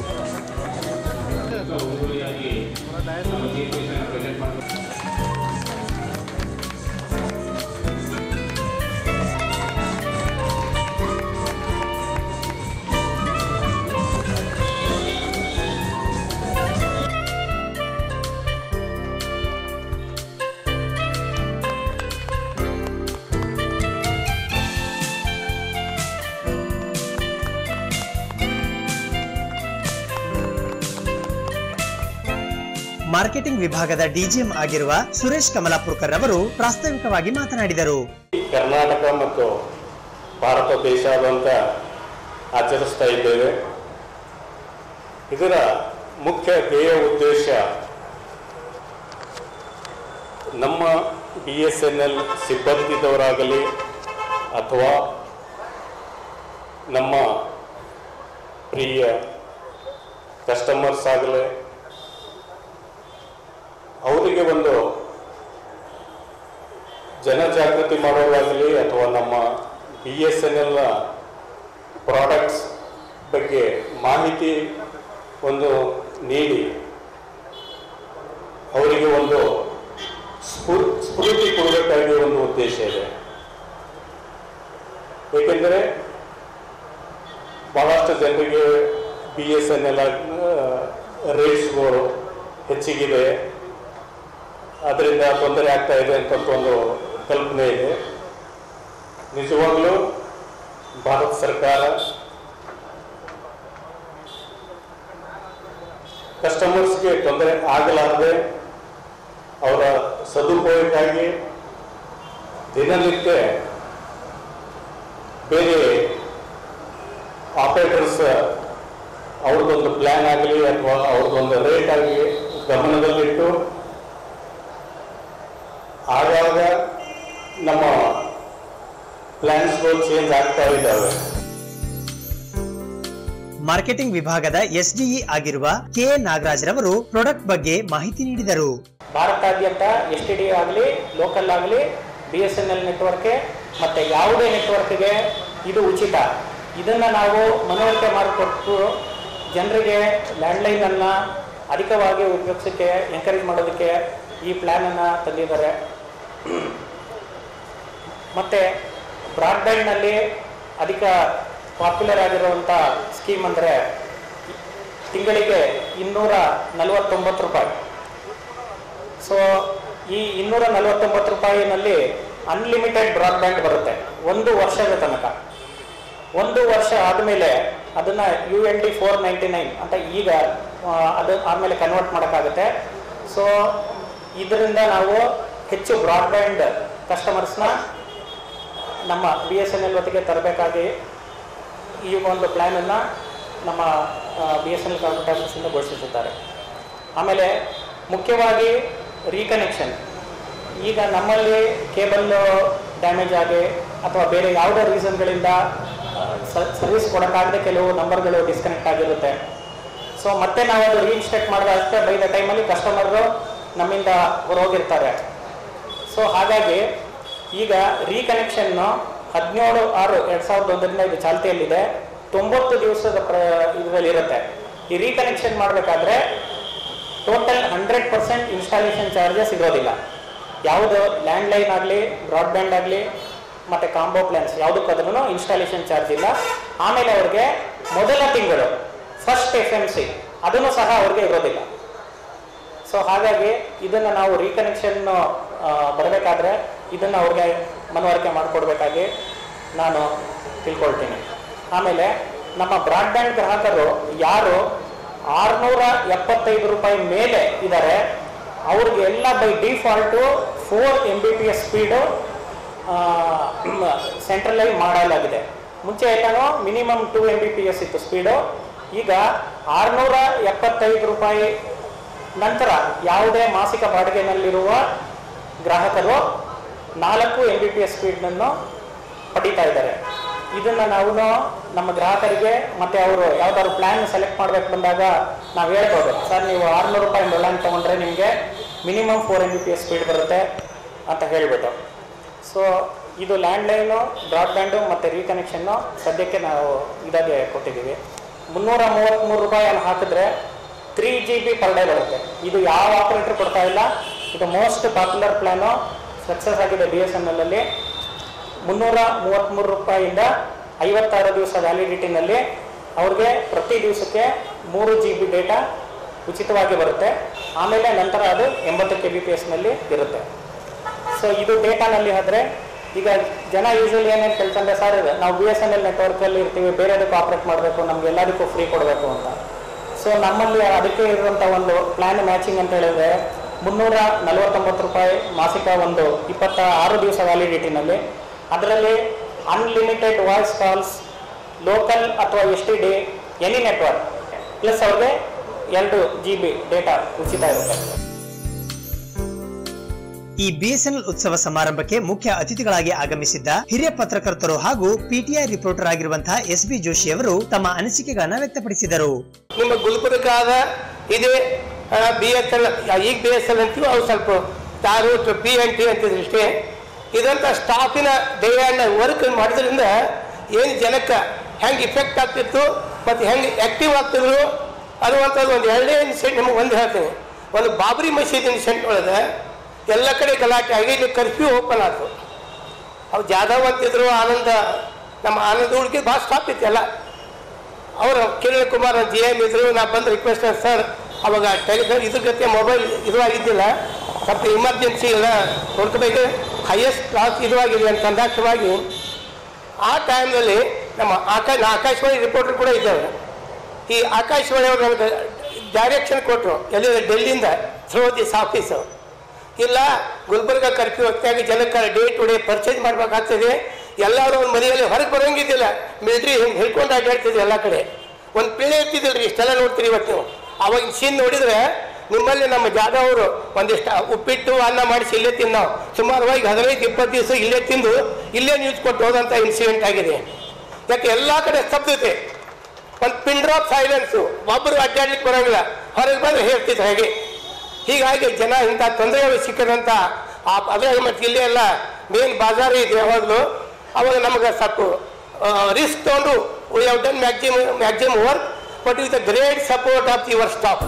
ಮಾರ್ಕೆಟಿಂಗ್ ವಿಭಾಗದ ಡಿಜಿಎಂ ಆಗಿರುವ ಸುರೇಶ್ ಕಮಲಾಪುರ್ಕರ್ ಅವರು ಪ್ರಾಸ್ತಾವಿಕವಾಗಿ ಮಾತನಾಡಿದರು ಕರ್ನಾಟಕ ಮತ್ತು ಭಾರತ ದೇಶಾದ್ಯಂತ ಆಚರಿಸ್ತಾ ಇದ್ದೇವೆ ಇದರ ಮುಖ್ಯ ಧ್ಯೇಯ ಉದ್ದೇಶ ನಮ್ಮ ಬಿ ಎಸ್ ಎನ್ ಎಲ್ ಸಿಬ್ಬಂದಿದವರಾಗಲಿ ಅಥವಾ ನಮ್ಮ ಪ್ರಿಯ ಕಸ್ಟಮರ್ಸ್ ಆಗಲಿ ಅವರಿಗೆ ಒಂದು ಜನಜಾಗೃತಿ ಮಾಡೋದಾಗಲಿ ಅಥವಾ ನಮ್ಮ ಬಿ ಎಸ್ ಎನ್ ಎಲ್ನ ಪ್ರಾಡಕ್ಟ್ಸ್ ಬಗ್ಗೆ ಮಾಹಿತಿ ಒಂದು ನೀಡಿ ಅವರಿಗೆ ಒಂದು ಸ್ಫೂರ್ ಸ್ಫೂರ್ತಿ ಕೊಡಬೇಕಾಗಿ ಒಂದು ಉದ್ದೇಶ ಇದೆ ಏಕೆಂದರೆ ಭಾಳಷ್ಟು ಜನರಿಗೆ ಬಿ ಎಸ್ ಎನ್ ಎಲ್ ರೇಟ್ಸ್ಗಳು ಹೆಚ್ಚಿಗಿದೆ ಅದರಿಂದ ತೊಂದರೆ ಆಗ್ತಾ ಇದೆ ಅಂತ ಒಂದು ಕಲ್ಪನೆ ಇದೆ ನಿಜವಾಗ್ಲೂ ಭಾರತ ಸರ್ಕಾರ ಕಸ್ಟಮರ್ಸ್ಗೆ ತೊಂದರೆ ಆಗಲಾರದೆ ಅವರ ಸದುಪಯೋಗಕ್ಕಾಗಿ ದಿನನಿತ್ಯ ಬೇರೆ ಆಪರೇಟರ್ಸ್ ಅವ್ರದ್ದೊಂದು ಪ್ಲ್ಯಾನ್ ಆಗಲಿ ಅಥವಾ ಅವ್ರದ್ದೊಂದು ರೇಟ್ ಆಗಲಿ ಗಮನದಲ್ಲಿಟ್ಟು ಆಗಾಗ ನಮ್ಮ ಪ್ಲ್ಯಾನ್ಸ್ಗಳು ಚೇಂಜ್ ಆಗ್ತಾ ಇದ್ದಾವೆ ಮಾರ್ಕೆಟಿಂಗ್ ವಿಭಾಗದ ಎಸ್ಡಿಇ ಆಗಿರುವ ಕೆ ನಾಗರಾಜ್ ರವರು ಪ್ರಾಡಕ್ಟ್ ಬಗ್ಗೆ ಮಾಹಿತಿ ನೀಡಿದರು ಭಾರತಾದ್ಯಂತ ಎಸ್ ಟಿ ಡಿ ಆಗಲಿ ಲೋಕಲ್ ಆಗಲಿ ಬಿ ಎಸ್ ಎನ್ ಎಲ್ ನೆಟ್ವರ್ಕ್ಗೆ ಮತ್ತು ಯಾವುದೇ ನೆಟ್ವರ್ಕ್ಗೆ ಇದು ಉಚಿತ ಇದನ್ನು ನಾವು ಮನವರಿಕೆ ಮಾಡಿಕೊಟ್ಟು ಜನರಿಗೆ ಲ್ಯಾಂಡ್ಲೈನನ್ನು ಅಧಿಕವಾಗಿ ಉಪಯೋಗಿಸೋಕ್ಕೆ ಎಂಕರೇಜ್ ಮಾಡೋದಕ್ಕೆ ಈ ಪ್ಲ್ಯಾನನ್ನು ತಂದಿದ್ದಾರೆ ಮತ್ತು ಬ್ರಾಡ್ಬ್ಯಾಂಡ್ನಲ್ಲಿ ಅಧಿಕ ಪಾಪ್ಯುಲರ್ ಆಗಿರುವಂಥ ಸ್ಕೀಮ್ ಅಂದರೆ ತಿಂಗಳಿಗೆ ಇನ್ನೂರ ನಲವತ್ತೊಂಬತ್ತು ರೂಪಾಯಿ ಸೊ ಈ ಇನ್ನೂರ ನಲವತ್ತೊಂಬತ್ತು ರೂಪಾಯಿನಲ್ಲಿ ಅನ್ಲಿಮಿಟೆಡ್ ಬ್ರಾಡ್ಬ್ಯಾಂಡ್ ಬರುತ್ತೆ ಒಂದು ವರ್ಷದ ತನಕ ಒಂದು ವರ್ಷ ಆದಮೇಲೆ ಅದನ್ನು U N D four ninety nine ಅಂತ ಈಗ ಆ, ಅದು ಆದಮೇಲೆ ಕನ್ವರ್ಟ್ ಮಾಡೋಕ್ಕಾಗುತ್ತೆ ಸೊ ಇದರಿಂದ ನಾವು ಹೆಚ್ಚು ಬ್ರಾಡ್ಬ್ಯಾಂಡ್ ಕಸ್ಟಮರ್ಸ್ನ ನಮ್ಮ ಬಿ ಎಸ್ ಎನ್ ಎಲ್ ಹೊತ್ತಿಗೆ ತರಬೇಕಾಗಿ ಈ ಒಂದು ಪ್ಲ್ಯಾನನ್ನು ನಮ್ಮ B S N L corporate ಆಫೀಸಿಂದ ಘೋಷಿಸಿದ್ದಾರೆ ಆಮೇಲೆ ಮುಖ್ಯವಾಗಿ ರೀಕನೆಕ್ಷನ್ ಈಗ ನಮ್ಮಲ್ಲಿ ಕೇಬಲ್ ಡ್ಯಾಮೇಜ್ ಆಗಿ ಅಥವಾ ಬೇರೆ ಯಾವುದೇ ರೀಸನ್ಗಳಿಂದ ಸರ್ವಿಸ್ ಕೊಡೋಕ್ಕಾಗದೆ ಕೆಲವು ನಂಬರ್ಗಳು ಡಿಸ್ಕನೆಕ್ಟ್ ಆಗಿರುತ್ತೆ ಸೊ ಮತ್ತೆ ನಾವು ಅದು ರೀಇನ್ಸ್ಟೇಟ್ ಮಾಡಿದಾಗಷ್ಟೇ ಬೈ ದ ಟೈಮಲ್ಲಿ ಕಸ್ಟಮರು ನಮ್ಮಿಂದ ಹೊರೋಗಿರ್ತಾರೆ ಸೊ ಹಾಗಾಗಿ ಈಗ ರೀಕನೆಕ್ಷನ್ನು ಹದಿನೇಳು ಆರು ಎರಡು ಸಾವಿರದ ಒಂದರಿಂದ ಇದು ಚಾಲ್ತಿಯಲ್ಲಿದೆ ತೊಂಬತ್ತು ದಿವಸದ ಪ್ರ ಇದರಲ್ಲಿ ಇರುತ್ತೆ ಈ ರೀಕನೆಕ್ಷನ್ ಮಾಡಬೇಕಾದ್ರೆ total hundred percent installation charges ಇರೋದಿಲ್ಲ ಯಾವುದು ಲ್ಯಾಂಡ್ಲೈನ್ ಆಗಲಿ ಬ್ರಾಡ್ಬ್ಯಾಂಡ್ ಆಗಲಿ ಮತ್ತು ಕಾಂಬೋ ಪ್ಲಾನ್ಸ್ ಯಾವುದಕ್ಕಾದ್ರೂ ಇನ್ಸ್ಟಾಲೇಷನ್ ಚಾರ್ಜ್ ಇಲ್ಲ ಆಮೇಲೆ ಅವ್ರಿಗೆ ಮೊದಲ ತಿಂಗಳು ಫಸ್ಟ್ ಎಫ್ ಎಮ್ ಸಿ ಅದನ್ನು ಸಹ ಅವ್ರಿಗೆ ಇರೋದಿಲ್ಲ ಸೊ ಹಾಗಾಗಿ ಇದನ್ನು ನಾವು ರೀಕನೆಕ್ಷನ್ ಬರಬೇಕಾದ್ರೆ ಇದನ್ನು ಅವ್ರಿಗೆ ಮನವರಿಕೆ ಮಾಡಿಕೊಡ್ಬೇಕಾಗಿ ನಾನು ತಿಳ್ಕೊಳ್ತೀನಿ ಆಮೇಲೆ ನಮ್ಮ ಬ್ರಾಡ್ಬ್ಯಾಂಡ್ ಗ್ರಾಹಕರು ಯಾರು ಆರುನೂರ ಎಪ್ಪತ್ತೈದು ರೂಪಾಯಿ ಮೇಲೆ ಇದ್ದಾರೆ ಅವ್ರಿಗೆ ಎಲ್ಲ by default four M B P S speed centralise ಮಾಡಲಾಗಿದೆ ಮುಂಚೆ ಏನೋ minimum two M B P S ಇತ್ತು ಸ್ಪೀಡು ಈಗ ಆರುನೂರ ಎಪ್ಪತ್ತೈದು ರೂಪಾಯಿ ನಂತರ ಯಾವುದೇ ಮಾಸಿಕ ಬಾಡಿಗೆನಲ್ಲಿರುವ ಗ್ರಾಹಕರು ನಾಲ್ಕು ಎಂ ಬಿ ಪಿ ಎಸ್ ಸ್ಪೀಡ್ನನ್ನು ಪಡೀತಾ ಇದ್ದಾರೆ ಇದನ್ನು ನಾವು ನಮ್ಮ ಗ್ರಾಹಕರಿಗೆ ಮತ್ತೆ ಅವರು ಯಾವ್ದಾದ್ರು ಪ್ಲ್ಯಾನ್ ಸೆಲೆಕ್ಟ್ ಮಾಡಬೇಕು ಬಂದಾಗ ನಾವು ಹೇಳ್ಬೋದು ಸರ್ ನೀವು ಆರುನೂರು ರೂಪಾಯಿ ಪ್ಲಾನ್ ತೊಗೊಂಡ್ರೆ ನಿಮಗೆ minimum four M B P S speed ಬರುತ್ತೆ ಅಂತ ಹೇಳ್ಬಿಟ್ಟು ಸೊ ಇದು ಲ್ಯಾಂಡ್ಲೈನು ಬ್ರಾಡ್ಬ್ಯಾಂಡು ಮತ್ತು ರೀಕನೆಕ್ಷನ್ನು ಸದ್ಯಕ್ಕೆ ನಾವು ಇದಾಗೆ ಕೊಟ್ಟಿದ್ದೀವಿ ಮುನ್ನೂರ ಮೂವತ್ತ್ಮೂರು ರೂಪಾಯಿಯನ್ನು ಹಾಕಿದ್ರೆ three G B per day ಬರುತ್ತೆ ಇದು ಯಾವ ಆಪರೇಟರ್ ಕೊಡ್ತಾ ಇಲ್ಲ ಇದು ಮೋಸ್ಟ್ ಪಾಪ್ಯುಲರ್ ಪ್ಲ್ಯಾನು ಸಕ್ಸಸ್ ಆಗಿದೆ ಬಿ ಎಸ್ ಎನ್ ಎಲ್ಲಲ್ಲಿ ಮುನ್ನೂರ ಮೂವತ್ತ್ಮೂರು ರೂಪಾಯಿಯಿಂದ ಐವತ್ತಾರು ದಿವಸ ವ್ಯಾಲಿಡಿಟಿನಲ್ಲಿ ಅವ್ರಿಗೆ ಪ್ರತಿ ದಿವಸಕ್ಕೆ ಮೂರು ಜಿ ಬಿ ಡೇಟಾ ಉಚಿತವಾಗಿ ಬರುತ್ತೆ ಆಮೇಲೆ ನಂತರ ಅದು ಎಂಬತ್ತು ಕೆ ಬಿ ಪಿ ಎಸ್ನಲ್ಲಿ ಇರುತ್ತೆ ಸೊ ಇದು ಡೇಟಾನಲ್ಲಿ ಆದರೆ ಈಗ ಜನ ಯೂಶಲಿ ಏನೇನು ಕೇಳ್ತಾರೆ ಸರ್ ನಾವು ಬಿ ಎಸ್ ಎನ್ ಎಲ್ ನೆಟ್ವರ್ಕಲ್ಲಿ ಇರ್ತೀವಿ ಬೇರೆದಕ್ಕೂ ಆಪ್ರೇಟ್ ಮಾಡಬೇಕು ನಮ್ಗೆ ಎಲ್ಲದಕ್ಕೂ ಫ್ರೀ ಕೊಡಬೇಕು ಅಂತ ಸೊ ನಮ್ಮಲ್ಲಿ ಅದಕ್ಕೆ ಇರುವಂಥ ಒಂದು ಪ್ಲ್ಯಾನ್ ಮ್ಯಾಚಿಂಗ್ ಅಂತ ಹೇಳಿದ್ರೆ ಮುನ್ನೂರ ನಲವತ್ತೊಂಬತ್ತು ರೂಪಾಯಿ ಮಾಸಿಕ ಒಂದು ಇಪ್ಪತ್ತ ಆರು ದಿವಸ ವ್ಯಾಲಿಡಿಟಿನಲ್ಲಿ ಅದರಲ್ಲಿ ಅನ್ಲಿಮಿಟೆಡ್ ವಾಯ್ಸ್ ಕಾಲ್ಸ್ ಲೋಕಲ್ ಅಥವಾ S T D any network plus ಅವ್ರಿಗೆ ಎರಡು ಜಿ ಬಿ ಡೇಟಾ ಉಚಿತ ಇರುತ್ತೆ ಈ ಬಿಎಸ್ಎನ್ಎಲ್ ಉತ್ಸವ ಸಮಾರಂಭಕ್ಕೆ ಮುಖ್ಯ ಅತಿಥಿಗಳಾಗಿ ಆಗಮಿಸಿದ್ದ ಹಿರಿಯ ಪತ್ರಕರ್ತರು ಹಾಗೂ ಪಿಟಿಐ ರಿಪೋರ್ಟರ್ ಆಗಿರುವಂತಹ ಎಸ್ ಬಿ ಜೋಶಿ ಅವರು ತಮ್ಮ ಅನಿಸಿಕೆಗಳನ್ನ ವ್ಯಕ್ತಪಡಿಸಿದರು ನಿಮ್ಮ ಗುಲ್ಬರ್ಗಾದ ಇದೇ ಬಿ ಎಸ್ ಎಲ್ ಈಗ ಬಿ ಎಸ್ ಎಲ್ ಅಂತೀವಿ ಅವು ಸ್ವಲ್ಪ ತಾರು ಪಿ ಎನ್ ಟಿ ಅಂತಿದ್ರು ಇಷ್ಟೇ ಇದಂಥ ಸ್ಟಾಫಿನ ಡೇ ಆ್ಯಂಡ್ ವರ್ಕ್ ಮಾಡೋದ್ರಿಂದ ಏನು ಜನಕ್ಕೆ ಹೆಂಗೆ ಇಫೆಕ್ಟ್ ಆಗ್ತಿತ್ತು ಮತ್ತು ಹೆಂಗೆ ಆ್ಯಕ್ಟಿವ್ ಆಗ್ತಿದ್ರು ಅನ್ನುವಂಥದ್ದು ಒಂದು ಎರಡೇ ಇನ್ಸಿಡೆಂಟ್ ನಿಮಗೆ ಒಂದು ಹೇಳ್ತೀನಿ ಒಂದು ಬಾಬರಿ ಮಸೀದ್ ಇನ್ಸಿಡೆಂಟ್ ಒಳಗೆ ಎಲ್ಲ ಕಡೆ ಗಲಾಟೆ ಆಗಿ ಇಲ್ಲಿ ಕರ್ಫ್ಯೂ ಓಪನ್ ಆಯ್ತು ಅವು ಜಾಧವ್ ಅಂತಿದ್ರು ಆನಂದ ನಮ್ಮ ಆನಂದ ಹುಡುಗಿ ಭಾಳ ಸ್ಟಾಪ್ ಇತ್ತು ಎಲ್ಲ ಅವರು ಕಿರಣ್ ಕುಮಾರ್ ಜಿ ಎಮ್ ಇದ್ರು ನಾ ಬಂದು ರಿಕ್ವೆಸ್ಟ್ ಸರ್ ಅವಾಗ ಟೆಲಿಗ್ರಾಮ್ ಇದ್ರ ಜೊತೆ ಮೊಬೈಲ್ ಇದು ಆಗಿದ್ದಿಲ್ಲ ಸ್ವಲ್ಪ ಇಮರ್ಜೆನ್ಸಿ ಎಲ್ಲ ನೋಡ್ಕೋಬೇಕು ಹೈಯೆಸ್ಟ್ ಕ್ಲಾಸ್ ಇದು ಆಗಿದೆ ಅಂತ ಅಂದಾಕ್ಷವಾಗಿ ಆ ಟೈಮ್ನಲ್ಲಿ ನಮ್ಮ ಆಕಾಶ ನಾ ಆಕಾಶವಾಣಿ ರಿಪೋರ್ಟರ್ ಕೂಡ ಇದ್ದಾರೆ ಈ ಆಕಾಶವಾಣಿ ಅವರು ನಮಗೆ ಡೈರೆಕ್ಷನ್ ಕೊಟ್ಟರು ಎಲ್ಲಿ ಡೆಲ್ಲಿಯಿಂದ ಥ್ರೂ ದಿಸ್ ಆಫೀಸು ಇಲ್ಲ ಗುಲ್ಬರ್ಗ ಕರ್ಫ್ಯೂ ಹೊತ್ತಾಗಿ ಜನಕ್ಕೆ ಡೇ ಟು ಡೇ ಪರ್ಚೇಸ್ ಮಾಡ್ಬೇಕಾಗ್ತದೆ ಎಲ್ಲರೂ ಒಂದು ಮನೆಯಲ್ಲಿ ಹೊರಗೆ ಬರೋಂಗಿದ್ದಿಲ್ಲ ಮಿಲಿಟ್ರಿ ಹಿಂಗೆ ಹಿಡ್ಕೊಂಡು ಅಡ್ಡಾಡ್ತಿದ್ರು ಎಲ್ಲ ಕಡೆ ಒಂದು ಪೀಳೆ ಇರ್ತಿದ್ದಿಲ್ರಿ ಇಷ್ಟೆಲ್ಲ ನೋಡ್ತೀರಿ ಇವತ್ತು ನೀವು ಅವಾಗ ಸೀನ್ ನೋಡಿದ್ರೆ ನಿಮ್ಮಲ್ಲಿ ನಮ್ಮ ಜಾಧವ್ ಅವರು ಒಂದಿಷ್ಟು ಉಪ್ಪಿಟ್ಟು ಅನ್ನ ಮಾಡಿಸಿ ಇಲ್ಲೇ ತಿನ್ನೋ ಸುಮಾರವಾಗಿ ಹದಿನೈದು ಇಪ್ಪತ್ತು ದಿವಸ ಇಲ್ಲೇ ತಿಂದು ಇಲ್ಲೇ ನ್ಯೂಸ್ ಕೊಟ್ಟು ಹೋದಂಥ ಇನ್ಸಿಡೆಂಟ್ ಆಗಿದೆ ಯಾಕೆ ಎಲ್ಲ ಕಡೆ ಸ್ತಬ್ಧತೆ ಒಂದು ಪಿನ್ ಡ್ರಾಪ್ ಸೈಲೆನ್ಸು ಒಬ್ಬರು ಅಡ್ಡಾಡ್ಲಿಕ್ಕೆ ಬರೋಂಗಿಲ್ಲ ಹೊರಗೆ ಬಂದ್ರೆ ಹೇಳ್ತಿದ್ರು ಹಾಗೆ ಹೀಗಾಗಿ ಜನ ಇಂಥ ತೊಂದರೆಗಳು ಸಿಕ್ಕದಂತ ಆ ಅದೇ ಮತ್ತು ಇಲ್ಲೇ ಎಲ್ಲ ಮೇನ್ ಬಾಜಾರ್ ಇದೆ ಯಾವಾಗಲೂ ಅವಾಗ ನಮಗೆ ಸ್ವಲ್ಪ ರಿಸ್ಕ್ ತೊಗೊಂಡು we have done maximum maximum work but with the great support of your staff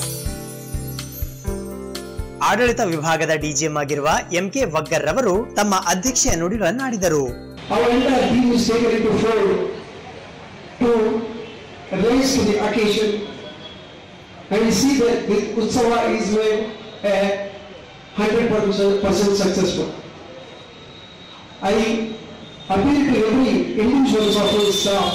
ಆಡಳಿತ ವಿಭಾಗದ ಡಿಜಿಎಂ ಆಗಿರುವ ಎಂ ಕೆ ವಗ್ಗರ್ ರವರು ತಮ್ಮ ಅಧ್ಯಕ್ಷೀಯ ನುಡಿಗಳನ್ನಾಡಿದರು Our entire team is taken into fold to raise to the occasion and we see that the Utsava is made a hundred percent successful. I appeal to every individual of our staff.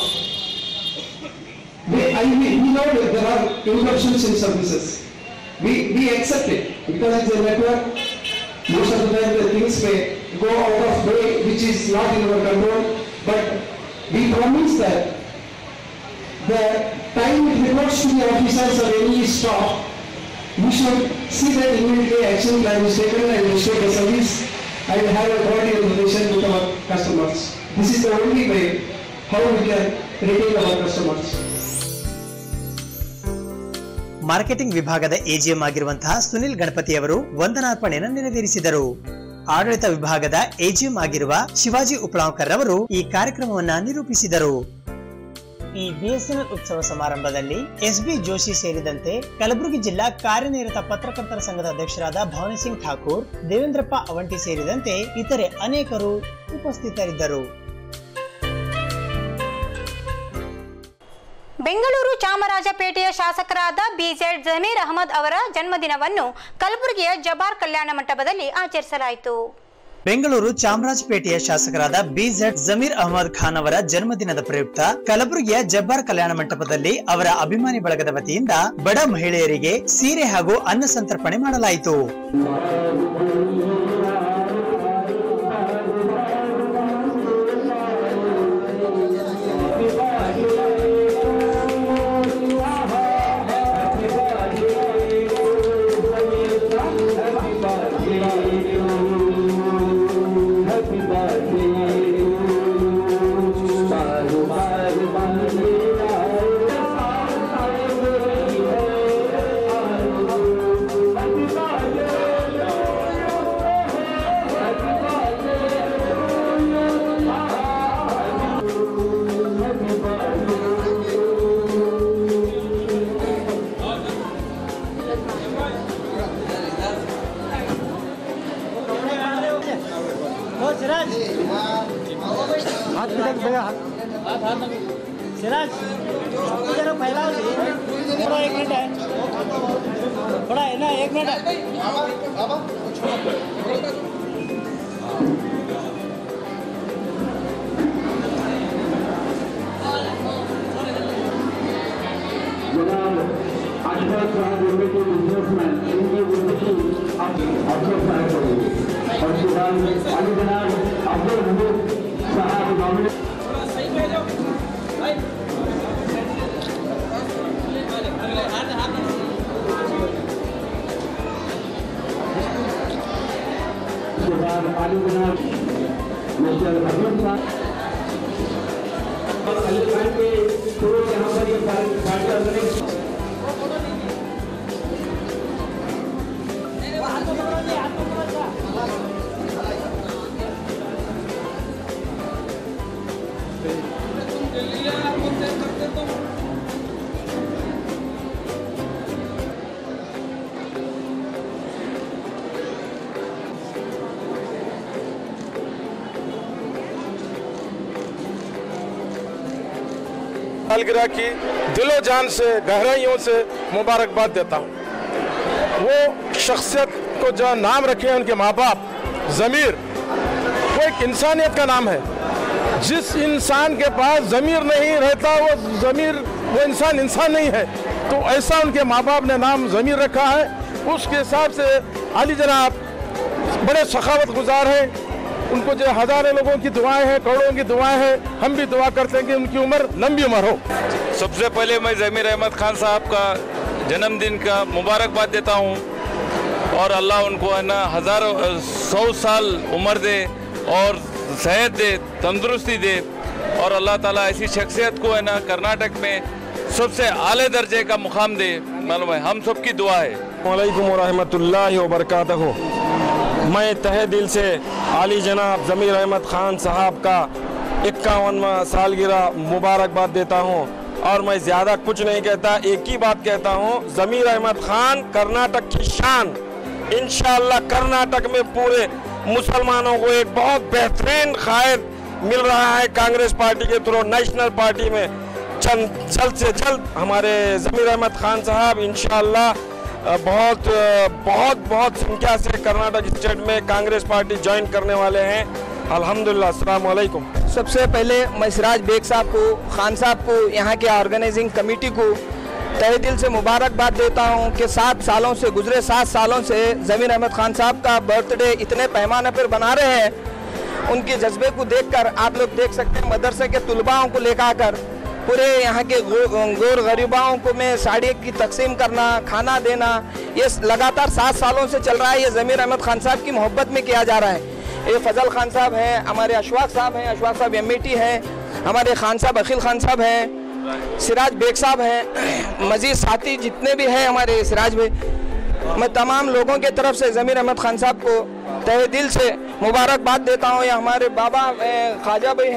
We, I, we, we know that there are interruptions in services. We, we accept it because it's a network. Most of the time the things may go out of way which is not in our control. But we promise that the time it reports to the officers or any staff, we should see that immediately action plan is taken and restore the service and have a quality of relation with our customers. This is the only way how we can retain our customers. Marketing ವಿಭಾಗದ AGM ಆಗಿರುವಂತಹ ಸುನಿಲ್ ಗಣಪತಿ ಅವರು ವಂದನಾರ್ಪಣೆಯನ್ನು ನೆರವೇರಿಸಿದರು ಆಡಳಿತ ವಿಭಾಗದ AGM ಆಗಿರುವ ಶಿವಾಜಿ ಉಪ್ಳಾಂಕರ್ ಅವರು ಈ ಕಾರ್ಯಕ್ರಮವನ್ನ ನಿರೂಪಿಸಿದರು ಈ ಬಿಎಸ್ಎನ್ಎಲ್ ಉತ್ಸವ ಸಮಾರಂಭದಲ್ಲಿ ಎಸ್ ಬಿ ಜೋಶಿ ಸೇರಿದಂತೆ ಕಲಬುರಗಿ ಜಿಲ್ಲಾ ಕಾರ್ಯನಿರತ ಪತ್ರಕರ್ತರ ಸಂಘದ ಅಧ್ಯಕ್ಷರಾದ ಭವಾನಿ ಸಿಂಗ್ ಠಾಕೂರ್ ದೇವೇಂದ್ರಪ್ಪ ಅವಂಟಿ ಸೇರಿದಂತೆ ಇತರೆ ಅನೇಕರು ಉಪಸ್ಥಿತರಿದ್ದರು ಬೆಂಗಳೂರು ಚಾಮ ಚಾಮರಾಜಪೇಟೆಯ ಶಾಸಕರಾದ ಬಿಜೆಡ್ ಜಮೀರ್ ಅಹಮದ್ ಅವರ ಜನ್ಮದಿನವನ್ನು ಕಲಬುರಗಿಯ ಜಬಾರ್ ಕಲ್ಯಾಣ ಮಂಟಪದಲ್ಲಿ ಆಚರಿಸಲಾಯಿತು ಬೆಂಗಳೂರು ಚಾಮರಾಜಪೇಟೆಯ ಶಾಸಕರಾದ ಬಿಜೆಡ್ ಜಮೀರ್ ಅಹಮದ್ ಖಾನ್ ಅವರ ಜನ್ಮದಿನದ ಪ್ರಯುಕ್ತ ಕಲಬುರಗಿಯ ಜಬ್ಬಾರ್ ಕಲ್ಯಾಣ ಮಂಟಪದಲ್ಲಿ ಅವರ ಅಭಿಮಾನಿ ಬಳಗದ ವತಿಯಿಂದ ಬಡ ಮಹಿಳೆಯರಿಗೆ ಸೀರೆ ಹಾಗೂ ಅನ್ನ ಸಂತರ್ಪಣೆ ಮಾಡಲಾಯಿತು सिराज जरा फैलाओ थोड़ा एक मिनट है थोड़ा है ना एक मिनट है आशीर्वाद साहब यूनिटी बिजनेसमैन इनकी यूनिटी आप अफसर साहब करेंगे और उसके बाद अली जनाब अब्दुल हमीद साहब नॉमिनेट उसके बाद अली जनाब मिस्टर हमीद साहब और अली खान के थ्रू यहाँ पर ये पार्टी ऑर्गेनाइज सालगिरह की दिलो जान से गहराइयों से मुबारकबाद देता हूँ वो शख्सियत को जो नाम रखे हैं उनके माँ बाप ज़मीर वो एक इंसानियत का नाम है जिस इंसान के पास ज़मीर नहीं रहता वो ज़मीर वो इंसान इंसान नहीं है तो ऐसा उनके माँ बाप ने नाम ज़मीर रखा है उसके हिसाब से अली जनाब बड़े सखावत गुजार हैं उनको जो हजारों लोगों की दुआएं हैं करोड़ों की दुआएं हैं हम भी दुआ करते हैं कि उनकी उम्र लंबी उम्र हो सबसे पहले मैं ज़मीर अहमद खान साहब का जन्मदिन का मुबारकबाद देता हूँ और अल्लाह उनको है ना हज़ारों सौ साल उम्र दे और सेहत दे तंदुरुस्ती दे और अल्लाह ताला ऐसी शख्सियत को है ना कर्नाटक में सबसे आले दर्जे का मुकाम दे मालूम है हम सबकी दुआ है वालेकुम रहमतुल्लाहि व बरकातहू मैं तहे दिल से आली जनाब ज़मीर अहमद खान साहब का इक्यावनवा सालगिरह मुबारकबाद देता हूँ और मैं ज़्यादा कुछ नहीं कहता एक ही बात कहता हूँ ज़मीर अहमद खान कर्नाटक की शान इंशाल्लाह कर्नाटक में पूरे मुसलमानों को एक बहुत बेहतरीन कायद मिल रहा है कांग्रेस पार्टी के थ्रू नेशनल पार्टी में चंद जल्द से जल्द हमारे ज़मीर अहमद खान साहब इंशाल्लाह अ, बहुत अ, बहुत बहुत संख्या से कर्नाटक स्टेट में कांग्रेस पार्टी ज्वाइन करने वाले हैं अल्हम्दुलिल्लाह अस्सलाम वालेकुम सबसे पहले मैं सिराज बेग साहब को खान साहब को यहाँ के ऑर्गेनाइजिंग कमेटी को तहे दिल से मुबारकबाद देता हूँ कि सात सालों से गुजरे सात सालों से ज़मीर अहमद खान साहब का बर्थडे इतने पैमाने पर बना रहे हैं उनके जज्बे को देखकर आप लोग देख सकते हैं मदरसे के तलबाओं को लेकर कर पूरे यहाँ के गो- गोर गरीबाओं को में साड़ी की तकसीम करना खाना देना ये लगातार सात सालों से चल रहा है ये ज़मीर अहमद खान साहब की मोहब्बत में किया जा रहा है ये फजल खान साहब हैं हमारे अशवाक साहब हैं अशवाक साहब एम हैं हमारे खान साहब अखिल खान साहब हैं सिराज बेग साहब हैं मजीद साथी जितने भी हैं हमारे सिराज भाई मैं तमाम लोगों के तरफ से ज़मीर अहमद खान साहब को तहे दिल से मुबारकबाद देता हूँ या हमारे बाबा हैं, ख्वाजा भाई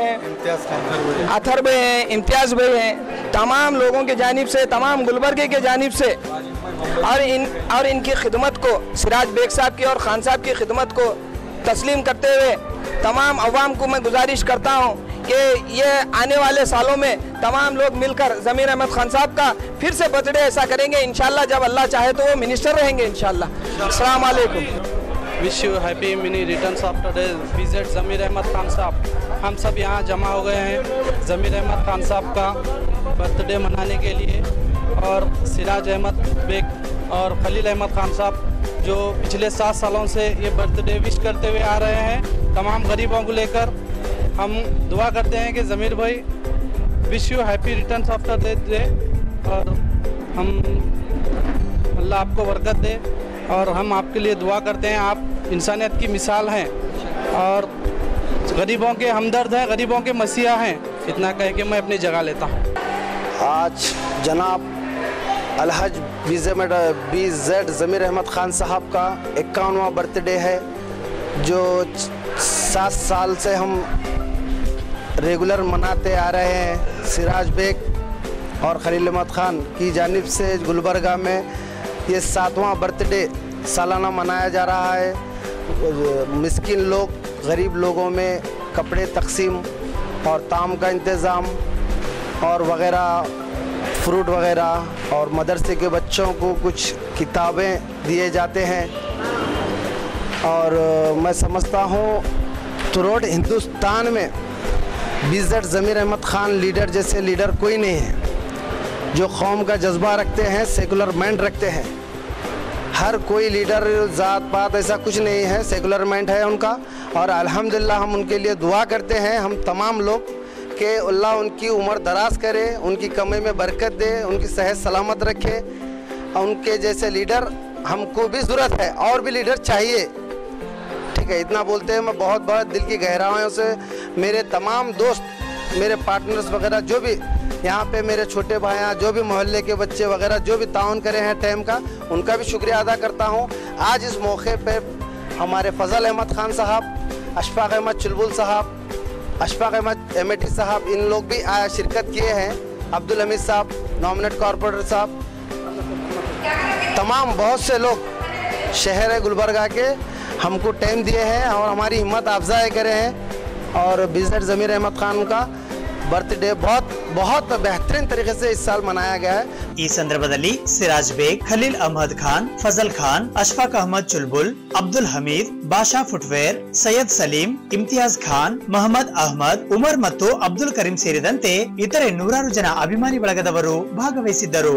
हैं अथर भाई हैं इम्तियाज़ भाई हैं तमाम लोगों के जानिब से तमाम गुलबर्गे के जानिब से और इन और इनकी खिदमत को सिराज बेग साहब की और खान साहब की खिदमत को तस्लीम करते हुए तमाम अवाम को मैं गुजारिश करता हूँ कि ये आने वाले सालों में तमाम लोग मिलकर ज़मीर अहमद खान साहब का फिर से बर्थडे ऐसा करेंगे इंशाल्लाह जब अल्लाह चाहे तो वो मिनिस्टर रहेंगे इंशाल्लाह अस्सलाम वालेकुम wish you happy many returns of today visit Zameer Ahmed Khan साहब हम सब यहाँ जमा हो गए हैं ज़मीर अहमद खान साहब का बर्थडे मनाने के लिए और सिराज अहमद बेग और खलील अहमद खान साहब जो पिछले सात सालों से ये बर्थडे विश करते हुए आ रहे हैं तमाम गरीबों को लेकर हम दुआ करते हैं कि ज़मीर भाई wish you happy returns of the day और हम अल्लाह आपको बरकत दे और हम आपके लिए दुआ करते हैं आप इंसानियत की मिसाल हैं और गरीबों के हमदर्द हैं गरीबों के मसीहा हैं इतना कह के मैं अपनी जगह लेता हूँ आज जनाब अलहज बी जेड ज़मीर अहमद ख़ान साहब का इक्यावनवा बर्थडे है जो सात साल से हम रेगुलर मनाते आ रहे हैं सिराज बेग और खलील अहमद ख़ान की जानब से गुलबर्गा में ये सातवां बर्थडे सालाना मनाया जा रहा है मिस्किन लोग गरीब लोगों में कपड़े तकसीम और ताम का इंतज़ाम और वगैरह फ्रूट वगैरह और मदरसे के बच्चों को कुछ किताबें दिए जाते हैं और अ, मैं समझता हूँ थ्रोट हिंदुस्तान में बिजट ज़मीर अहमद ख़ान लीडर जैसे लीडर कोई नहीं है जो कौम का जज्बा रखते हैं सेकुलर माइंड रखते हैं हर कोई लीडर ज़ात पात ऐसा कुछ नहीं है सेकुलर माइंड है उनका और अल्हम्दुलिल्लाह हम उनके लिए दुआ करते हैं हम तमाम लोग कि अल्लाह उनकी उम्र दराज करे उनकी कमाई में बरकत दे उनकी सेहत सलामत रखे उनके जैसे लीडर हमको भी ज़रूरत है और भी लीडर चाहिए ठीक है इतना बोलते हैं मैं बहुत बहुत दिल की गहराइयों से मेरे तमाम दोस्त मेरे पार्टनर्स वगैरह जो भी यहाँ पे मेरे छोटे भाइयाँ जो भी मोहल्ले के बच्चे वगैरह जो भी ताउन करे हैं टाइम का उनका भी शुक्रिया अदा करता हूँ आज इस मौके पे हमारे फजल अहमद खान साहब अशफाक अहमद चुलबुल साहब अशफाक अहमद एम साहब इन लोग भी आया शिरकत किए हैं अब्दुल हमीद साहब नॉमिनेट कॉरपोरेटर साहब तमाम बहुत से लोग शहर गुलबर्गा के हमको टाइम दिए हैं और हमारी हिम्मत अफजाई करे हैं और बिजनेट ज़मीर अहमद खान का बर्थडे बहुत बहुत बेहतरीन तरीके से इस साल मनाया गया है ಈ ಸಂದರ್ಭದಲ್ಲಿ ಸಿರಾಜ್ ಬೇಗ್ ಖಲೀಲ್ ಅಹಮದ್ ಖಾನ್ ಫಜಲ್ ಖಾನ್ ಅಶ್ಫಾಕ್ ಅಹಮದ್ ಚುಲ್ಬುಲ್ ಅಬ್ದುಲ್ ಹಮೀದ್ ಬಾಷಾ ಫುಟ್ವೇರ್ ಸೈಯದ್ ಸಲೀಂ ಇಮ್ತಿಯಾಜ್ ಖಾನ್ ಮೊಹಮ್ಮದ್ ಅಹಮದ್ ಉಮರ್ ಮತ್ತು ಅಬ್ದುಲ್ ಕರೀಂ ಸೇರಿದಂತೆ ಇತರೆ ನೂರಾರು ಜನ ಅಭಿಮಾನಿ ಬಳಗದವರು ಭಾಗವಹಿಸಿದ್ದರು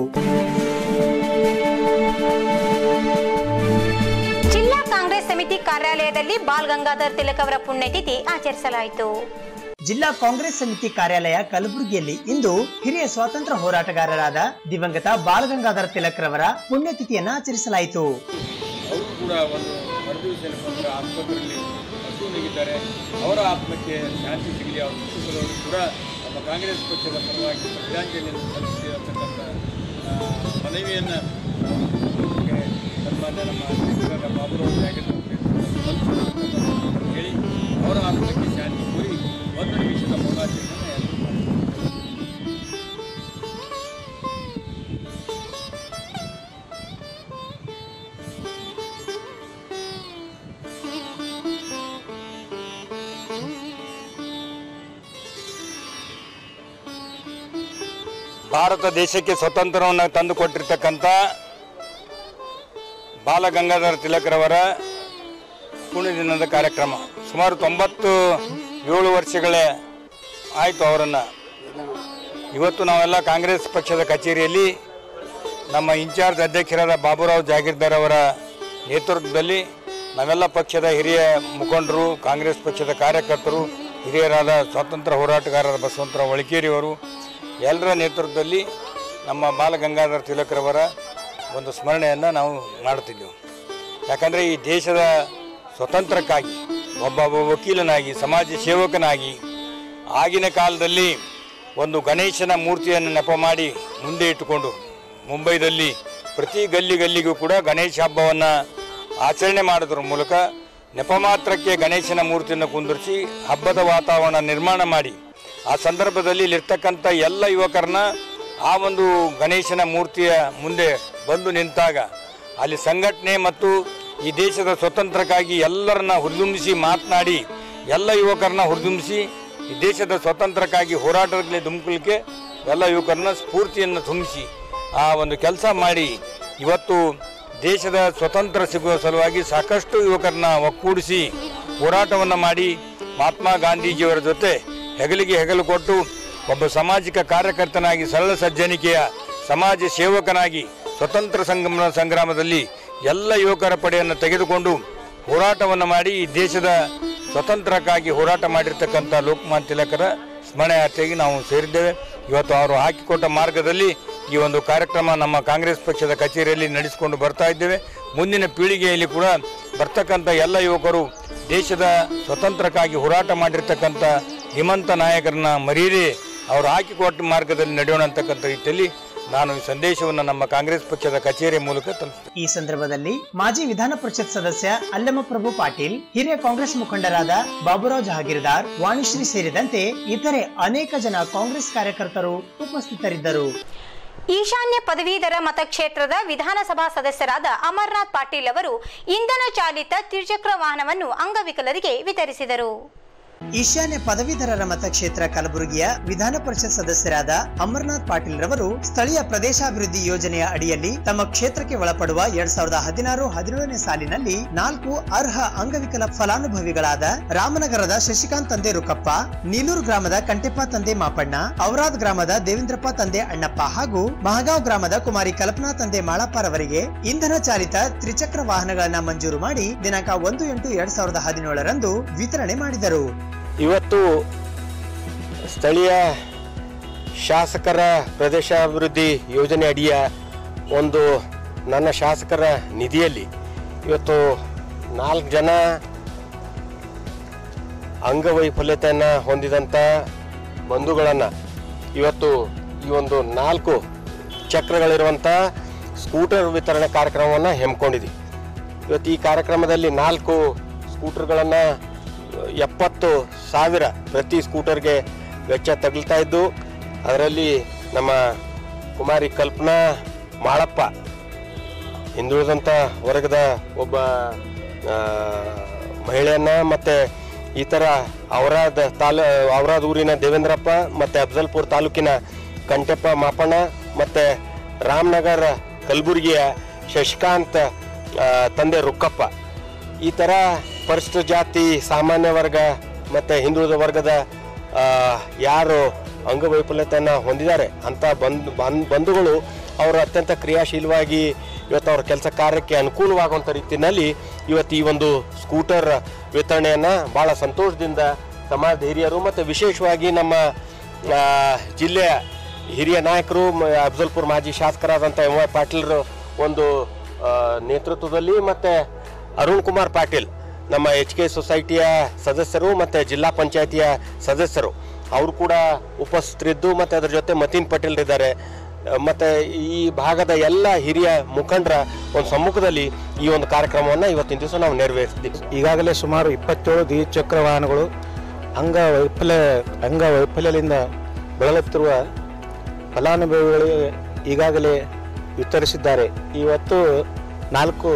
ಜಿಲ್ಲಾ ಕಾಂಗ್ರೆಸ್ ಸಮಿತಿ ಕಾರ್ಯಾಲಯದಲ್ಲಿ ಬಾಲ್ ಗಂಗಾಧರ್ ತಿಲಕ್ ಅವರ ಪುಣ್ಯತಿಥಿ ಆಚರಿಸಲಾಯಿತು ಜಿಲ್ಲಾ ಕಾಂಗ್ರೆಸ್ ಸಮಿತಿ ಕಾರ್ಯಾಲಯ ಕಲಬುರಗಿಯಲ್ಲಿ ಇಂದು ಹಿರಿಯ ಸ್ವಾತಂತ್ರ್ಯ ಹೋರಾಟಗಾರರಾದ ದಿವಂಗತ ಬಾಲಗಂಗಾಧರ ತಿಲಕ್ ರವರ ಪುಣ್ಯತಿಥಿಯನ್ನ ಆಚರಿಸಲಾಯಿತು ಅವರು ಕೂಡ ಒಂದು ಮರುದಿವಸ ಬಂದರೆ ಆಸ್ಪತ್ರೆಯಲ್ಲಿ ಹಸುವಿಗಿದ್ದಾರೆ ಅವರ ಆತ್ಮಕ್ಕೆ ಶಾಂತಿ ಸಿಗಲಿ ಅವರ ಕುಟುಂಬದವರು ಕೂಡ ನಮ್ಮ ಕಾಂಗ್ರೆಸ್ ಪಕ್ಷದ ಪರವಾಗಿ ಶ್ರದ್ಧಾಂಜಲಿಯನ್ನು ಸಲ್ಲಿಸಿರತಕ್ಕಂಥ ಆ, ಮನವಿಯನ್ನು ನಮಗೆ ಸನ್ಮಾನ್ಯ ನಮ್ಮ ಶಿಕ್ಷಕರ ಬಾಬುರಾವ್ ಜಾಗೃತಿ ಹೇಳಿ ಅವರ ಆತ್ಮಕ್ಕೆ ಶಾಂತಿ ಕೋರಿ ಒಂದು ನಿಮಿಷದ ಮೌನಾಚರಣೆಯನ್ನು ಏರ್ಪಾಡು ಮಾಡಿದ್ದಾರೆ. ಭಾರತ ದೇಶಕ್ಕೆ ಸ್ವತಂತ್ರವನ್ನು ತಂದು ಕೊಟ್ಟಿರ್ತಕ್ಕಂಥ ಬಾಲಗಂಗಾಧರ ತಿಲಕರವರ ಪುಣ್ಯ ದಿನದ ಕಾರ್ಯಕ್ರಮ ಸುಮಾರು ತೊಂಬತ್ತು ಏಳು ವರ್ಷಗಳೇ ಆಯಿತು ಅವರನ್ನು ಇವತ್ತು ನಾವೆಲ್ಲ ಕಾಂಗ್ರೆಸ್ ಪಕ್ಷದ ಕಚೇರಿಯಲ್ಲಿ ನಮ್ಮ ಇನ್ಚಾರ್ಜ್ ಅಧ್ಯಕ್ಷರಾದ ಬಾಬುರಾವ್ ಜಾಗೀರ್ದಾರ್ ಅವರ ನೇತೃತ್ವದಲ್ಲಿ ನಾವೆಲ್ಲ ಪಕ್ಷದ ಹಿರಿಯ ಮುಖಂಡರು ಕಾಂಗ್ರೆಸ್ ಪಕ್ಷದ ಕಾರ್ಯಕರ್ತರು ಹಿರಿಯರಾದ ಸ್ವಾತಂತ್ರ್ಯ ಹೋರಾಟಗಾರರ ಬಸವಂತರಾವ್ ಒಳಕೇರಿಯವರು ಎಲ್ಲರ ನೇತೃತ್ವದಲ್ಲಿ ನಮ್ಮ ಬಾಲಗಂಗಾಧರ ತಿಲಕರವರ ಒಂದು ಸ್ಮರಣೆಯನ್ನು ನಾವು ಮಾಡ್ತಿದ್ದೆವು ಯಾಕಂದರೆ ಈ ದೇಶದ ಸ್ವತಂತ್ರಕ್ಕಾಗಿ ಒಬ್ಬ ಒಬ್ಬ ವಕೀಲನಾಗಿ ಸಮಾಜ ಸೇವಕನಾಗಿ ಆಗಿನ ಕಾಲದಲ್ಲಿ ಒಂದು ಗಣೇಶನ ಮೂರ್ತಿಯನ್ನು ನೆಪ ಮಾಡಿ ಮುಂದೆ ಇಟ್ಟುಕೊಂಡು ಮುಂಬೈದಲ್ಲಿ ಪ್ರತಿ ಗಲ್ಲಿ ಗಲ್ಲಿಗೂ ಕೂಡ ಗಣೇಶ ಹಬ್ಬವನ್ನು ಆಚರಣೆ ಮಾಡೋದ್ರ ಮೂಲಕ ನೆಪ ಮಾತ್ರಕ್ಕೆ ಗಣೇಶನ ಮೂರ್ತಿಯನ್ನು ಕುಂದಿರಿಸಿ ಹಬ್ಬದ ವಾತಾವರಣ ನಿರ್ಮಾಣ ಮಾಡಿ ಆ ಸಂದರ್ಭದಲ್ಲಿ ಇಲ್ಲಿರ್ತಕ್ಕಂಥ ಎಲ್ಲ ಯುವಕರನ್ನ ಆ ಒಂದು ಗಣೇಶನ ಮೂರ್ತಿಯ ಮುಂದೆ ಬಂದು ನಿಂತಾಗ ಅಲ್ಲಿ ಸಂಘಟನೆ ಮತ್ತು ಈ ದೇಶದ ಸ್ವತಂತ್ರಕ್ಕಾಗಿ ಎಲ್ಲರನ್ನ ಹುರಿದುಂಬಿಸಿ ಮಾತನಾಡಿ ಎಲ್ಲ ಯುವಕರನ್ನ ಹುರಿದುಂಬಿಸಿ ಈ ದೇಶದ ಸ್ವಾತಂತ್ರ್ಯಕ್ಕಾಗಿ ಹೋರಾಟದಲ್ಲಿ ಧುಮುಕಲಿಕ್ಕೆ ಎಲ್ಲ ಯುವಕರನ್ನ ಸ್ಫೂರ್ತಿಯನ್ನು ತುಂಬಿಸಿ ಆ ಒಂದು ಕೆಲಸ ಮಾಡಿ ಇವತ್ತು ದೇಶದ ಸ್ವತಂತ್ರ ಸಿಗುವ ಸಲುವಾಗಿ ಸಾಕಷ್ಟು ಯುವಕರನ್ನ ಒಕ್ಕೂಡಿಸಿ ಹೋರಾಟವನ್ನು ಮಾಡಿ ಮಹಾತ್ಮ ಗಾಂಧೀಜಿಯವರ ಜೊತೆ ಹೆಗಲಿಗೆ ಹೆಗಲು ಕೊಟ್ಟು ಒಬ್ಬ ಸಾಮಾಜಿಕ ಕಾರ್ಯಕರ್ತನಾಗಿ ಸರಳ ಸಜ್ಜನಿಕೆಯ ಸಮಾಜ ಸೇವಕನಾಗಿ ಸ್ವತಂತ್ರ ಸಂಗಮ ಸಂಗ್ರಾಮದಲ್ಲಿ ಎಲ್ಲ ಯುವಕರ ಪಡೆಯನ್ನು ತೆಗೆದುಕೊಂಡು ಹೋರಾಟವನ್ನು ಮಾಡಿ ಈ ದೇಶದ ಸ್ವತಂತ್ರಕ್ಕಾಗಿ ಹೋರಾಟ ಮಾಡಿರ್ತಕ್ಕಂಥ ಲೋಕಮಾನ್ಯ ತಿಲಕರ ಸ್ಮರಣಾರ್ಥಿಯಾಗಿ ನಾವು ಸೇರಿದ್ದೇವೆ ಇವತ್ತು ಅವರು ಹಾಕಿಕೊಟ್ಟ ಮಾರ್ಗದಲ್ಲಿ ಈ ಒಂದು ಕಾರ್ಯಕ್ರಮ ನಮ್ಮ ಕಾಂಗ್ರೆಸ್ ಪಕ್ಷದ ಕಚೇರಿಯಲ್ಲಿ ನಡೆಸಿಕೊಂಡು ಬರ್ತಾ ಇದ್ದೇವೆ ಮುಂದಿನ ಪೀಳಿಗೆಯಲ್ಲಿ ಕೂಡ ಬರ್ತಕ್ಕಂಥ ಎಲ್ಲ ಯುವಕರು ದೇಶದ ಸ್ವತಂತ್ರಕ್ಕಾಗಿ ಹೋರಾಟ ಮಾಡಿರ್ತಕ್ಕಂಥ ಧೀಮಂತ ನಾಯಕರನ್ನ ಮರೀರಿ ಅವರು ಹಾಕಿಕೊಟ್ಟ ಮಾರ್ಗದಲ್ಲಿ ನಡೆಯೋಣ ಅಂತಕ್ಕಂಥ ರೀತಿಯಲ್ಲಿ ನಾನು ಈ ಸಂದೇಶವನ್ನು ನಮ್ಮ ಕಾಂಗ್ರೆಸ್ ಪಕ್ಷದ ಕಚೇರಿಯ ಮೂಲಕ ತಲುಪಿಸ್ತೇನೆ ಈ ಸಂದರ್ಭದಲ್ಲಿ ಮಾಜಿ ವಿಧಾನ ಪರಿಷತ್ ಸದಸ್ಯ ಅಲ್ಲಮಪ್ರಭು ಪಾಟೀಲ್ ಹಿರಿಯ ಕಾಂಗ್ರೆಸ್ ಮುಖಂಡರಾದ ಬಾಬುರಾವ್ ಜಹಾಗೀರ್ದಾರ್ ವಾಣಿಶ್ರೀ ಸೇರಿದಂತೆ ಇತರೆ ಅನೇಕ ಜನ ಕಾಂಗ್ರೆಸ್ ಕಾರ್ಯಕರ್ತರು ಉಪಸ್ಥಿತರಿದ್ದರು ಈಶಾನ್ಯ ಪದವೀಧರ ಮತಕ್ಷೇತ್ರದ ವಿಧಾನಸಭಾ ಸದಸ್ಯರಾದ ಅಮರ್ನಾಥ್ ಪಾಟೀಲ್ ಅವರು ಇಂಧನ ಚಾಲಿತ ತ್ರಿಚಕ್ರ ವಾಹನವನ್ನು ಅಂಗವಿಕಲರಿಗೆ ವಿತರಿಸಿದರು ಈಶಾನ್ಯ ಪದವೀಧರರ ಮತಕ್ಷೇತ್ರ ಕಲಬುರಗಿಯ ವಿಧಾನ ಪರಿಷತ್ ಸದಸ್ಯರಾದ ಅಮರ್ನಾಥ್ ಪಾಟೀಲ್ ರವರು ಸ್ಥಳೀಯ ಪ್ರದೇಶಾಭಿವೃದ್ಧಿ ಯೋಜನೆಯ ಅಡಿಯಲ್ಲಿ ತಮ್ಮ ಕ್ಷೇತ್ರಕ್ಕೆ ಒಳಪಡುವ ಎರಡ್ ಸಾವಿರದ ಹದಿನಾರು ಹದಿನೇಳನೇ ಸಾಲಿನಲ್ಲಿ ನಾಲ್ಕು ಅರ್ಹ ಅಂಗವಿಕಲ ಫಲಾನುಭವಿಗಳಾದ ರಾಮನಗರದ ಶಶಿಕಾಂತ್ ತಂದೆ ರುಕಪ್ಪ ನೀಲೂರು ಗ್ರಾಮದ ಕಂಟೆಪ್ಪ ತಂದೆ ಮಾಪಣ್ಣ ಔರಾದ್ ಗ್ರಾಮದ ದೇವೇಂದ್ರಪ್ಪ ತಂದೆ ಅಣ್ಣಪ್ಪ ಹಾಗೂ ಮಹಗಾಂವ್ ಗ್ರಾಮದ ಕುಮಾರಿ ಕಲ್ಪನಾ ತಂದೆ ಮಾಳಪ್ಪರವರಿಗೆ ಇಂಧನ ಚಾಲಿತ ತ್ರಿಚಕ್ರ ವಾಹನಗಳನ್ನ ಮಂಜೂರು ಮಾಡಿ ದಿನಾಂಕ ಒಂದು ಎಂಟು ಎರಡ್ ಸಾವಿರದ ಹದಿನೇಳರಂದು ವಿತರಣೆ ಮಾಡಿದರು ಇವತ್ತು ಸ್ಥಳೀಯ ಶಾಸಕರ ಪ್ರದೇಶಾಭಿವೃದ್ಧಿ ಯೋಜನೆ ಅಡಿಯ ಒಂದು ನನ್ನ ಶಾಸಕರ ನಿಧಿಯಲ್ಲಿ ಇವತ್ತು ನಾಲ್ಕು ಜನ ಅಂಗವೈಫಲ್ಯತೆಯನ್ನು ಹೊಂದಿದಂಥ ಬಂಧುಗಳನ್ನು ಇವತ್ತು ಈ ಒಂದು ನಾಲ್ಕು ಚಕ್ರಗಳಿರುವಂಥ ಸ್ಕೂಟರ್ ವಿತರಣೆ ಕಾರ್ಯಕ್ರಮವನ್ನು ಹಮ್ಮಿಕೊಂಡಿದ್ದೀವಿ ಇವತ್ತು ಈ ಕಾರ್ಯಕ್ರಮದಲ್ಲಿ ನಾಲ್ಕು ಸ್ಕೂಟರ್ಗಳನ್ನು ಎಪ್ಪತ್ತು ಸಾವಿರ ಪ್ರತಿ ಸ್ಕೂಟರ್ಗೆ ವೆಚ್ಚ ತಗಲ್ತಾ ಇದ್ದು ಅದರಲ್ಲಿ ನಮ್ಮ ಕುಮಾರಿ ಕಲ್ಪನಾ ಮಾಳಪ್ಪ ಹಿಂದುಳಿದಂಥ ವರ್ಗದ ಒಬ್ಬ ಆ, ಮಹಿಳೆಯನ್ನ ಮತ್ತು ಈ ಥರ ಔರಾದ್ ತಾಲೂ ಔರಾದ್ ಊರಿನ ದೇವೇಂದ್ರಪ್ಪ ಮತ್ತು ಅಫ್ಜಲ್ಪುರ್ ತಾಲೂಕಿನ ಕಂಟೆಪ್ಪ ಮಾಪಣ್ಣ ಮತ್ತು ರಾಮನಗರ ಕಲಬುರಗಿಯ ಶಶಿಕಾಂತ್ ಆ, ತಂದೆ ರುಕ್ಕಪ್ಪ ಈ ಥರ ಪರಿಶಿಷ್ಟ ಜಾತಿ ಸಾಮಾನ್ಯ ವರ್ಗ ಮತ್ತು ಹಿಂದುಳಿದ ವರ್ಗದ ಆ, ಯಾರು ಅಂಗವೈಫಲ್ಯತೆಯನ್ನು ಹೊಂದಿದ್ದಾರೆ ಅಂಥ ಬಂಧು ಬಂದ್ ಬಂಧುಗಳು ಅವರು ಅತ್ಯಂತ ಕ್ರಿಯಾಶೀಲವಾಗಿ ಇವತ್ತು ಅವ್ರ ಕೆಲಸ ಕಾರ್ಯಕ್ಕೆ ಅನುಕೂಲವಾಗುವಂಥ ರೀತಿಯಲ್ಲಿ ಇವತ್ತು ಈ ಒಂದು ಸ್ಕೂಟರ್ ವಿತರಣೆಯನ್ನು ಭಾಳ ಸಂತೋಷದಿಂದ ಸಮಾಜದ ಹಿರಿಯರು ಮತ್ತು ವಿಶೇಷವಾಗಿ ನಮ್ಮ ಆ, ಜಿಲ್ಲೆಯ ಹಿರಿಯ ನಾಯಕರು ಮ- ಅಫ್ಜಲ್ಪುರ್ ಮಾಜಿ ಶಾಸಕರಾದಂಥ ಎಂ ವೈ ಪಾಟೀಲ್ರು ಒಂದು ಆ, ನೇತೃತ್ವದಲ್ಲಿ ಮತ್ತು ಅರುಣ್ ಕುಮಾರ್ ಪಾಟೀಲ್ ನಮ್ಮ ಎಚ್ ಕೆ ಸೊಸೈಟಿಯ ಸದಸ್ಯರು ಮತ್ತು ಜಿಲ್ಲಾ ಪಂಚಾಯತಿಯ ಸದಸ್ಯರು ಅವರು ಕೂಡ ಉಪಸ್ಥಿತರಿದ್ದು ಮತ್ತು ಅದರ ಜೊತೆ ಮತೀನ್ ಪಟೇಲ್ ಇದ್ದಾರೆ ಮತ್ತು ಈ ಭಾಗದ ಎಲ್ಲ ಹಿರಿಯ ಮುಖಂಡರ ಒಂದು ಸಮ್ಮುಖದಲ್ಲಿ ಈ ಒಂದು ಕಾರ್ಯಕ್ರಮವನ್ನು ಇವತ್ತಿನ ದಿವಸ ನಾವು ನೆರವೇರಿಸಿದ್ದೀವಿ ಈಗಾಗಲೇ ಸುಮಾರು ಇಪ್ಪತ್ತೇಳು ದ್ವಿಚಕ್ರ ವಾಹನಗಳು ಅಂಗವೈಫಲ್ಯ ಅಂಗವೈಫಲ್ಯದಿಂದ ಬಳಲುತ್ತಿರುವ ಫಲಾನುಭವಿಗಳಿಗೆ ಈಗಾಗಲೇ ವಿತರಿಸಿದ್ದಾರೆ ಇವತ್ತು ನಾಲ್ಕು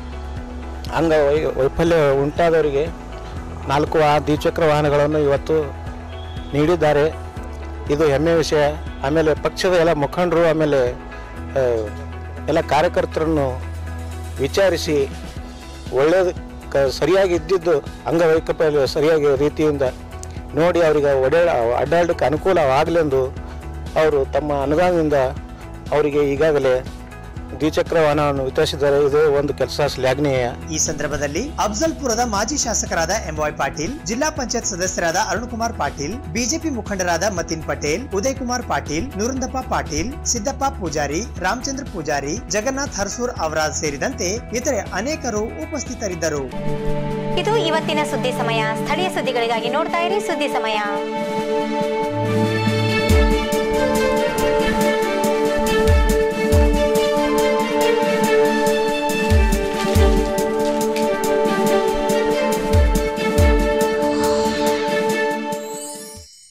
ಅಂಗ ವೈ ವೈಫಲ್ಯ ಉಂಟಾದವರಿಗೆ ನಾಲ್ಕು ಆ ದ್ವಿಚಕ್ರ ವಾಹನಗಳನ್ನು ಇವತ್ತು ನೀಡಿದ್ದಾರೆ ಇದು ಹೆಮ್ಮೆಯ ವಿಷಯ ಆಮೇಲೆ ಪಕ್ಷದ ಎಲ್ಲ ಮುಖಂಡರು ಆಮೇಲೆ ಆ, ಎಲ್ಲ ಕಾರ್ಯಕರ್ತರನ್ನು ವಿಚಾರಿಸಿ ಒಳ್ಳೆಯದು ಕ ಸರಿಯಾಗಿ ಇದ್ದಿದ್ದು ಅಂಗವೈಕಲ್ಯ ಸರಿಯಾಗಿ ರೀತಿಯಿಂದ ನೋಡಿ ಅವರಿಗೆ ಒಡ್ಯಾಡ ಅಡ್ಡಾಡಕ್ಕೆ ಅನುಕೂಲವಾಗಲೆಂದು ಅವರು ತಮ್ಮ ಅನುದಾನದಿಂದ ಅವರಿಗೆ ಈಗಾಗಲೇ ದ್ವಿಚಕ್ರ ವಾಹನವನ್ನು ವಿತರಿಸಿದ್ದಾರೆ ಇದು ಒಂದು ಕೆಲಸ ಶ್ಲಾಘನೀಯ ಈ ಸಂದರ್ಭದಲ್ಲಿ ಅಫ್ಜಲ್ಪುರದ ಮಾಜಿ ಶಾಸಕರಾದ ಎಂವೈ ಪಾಟೀಲ್ ಜಿಲ್ಲಾ ಪಂಚಾಯತ್ ಸದಸ್ಯರಾದ ಅರುಣ್ ಕುಮಾರ್ ಪಾಟೀಲ್ ಬಿಜೆಪಿ ಮುಖಂಡರಾದ ಮತಿನ್ ಪಟೇಲ್ ಉದಯ್ ಕುಮಾರ್ ಪಾಟೀಲ್ ನೂರಂದಪ್ಪ ಪಾಟೀಲ್ ಸಿದ್ದಪ್ಪ ಪೂಜಾರಿ ರಾಮಚಂದ್ರ ಪೂಜಾರಿ ಜಗನ್ನಾಥ್ ಹರ್ಸೂರ್ ಅವರಾಜ್ ಸೇರಿದಂತೆ ಇತರೆ ಅನೇಕರು ಉಪಸ್ಥಿತರಿದ್ದರು ಇದು ಇವತ್ತಿನ ಸುದ್ದಿ ಸಮಯ ಸ್ಥಳೀಯ ಸುದ್ದಿಗಳಿಗಾಗಿ ನೋಡ್ತಾ ಇರಿ ಸುದ್ದಿ ಸಮಯ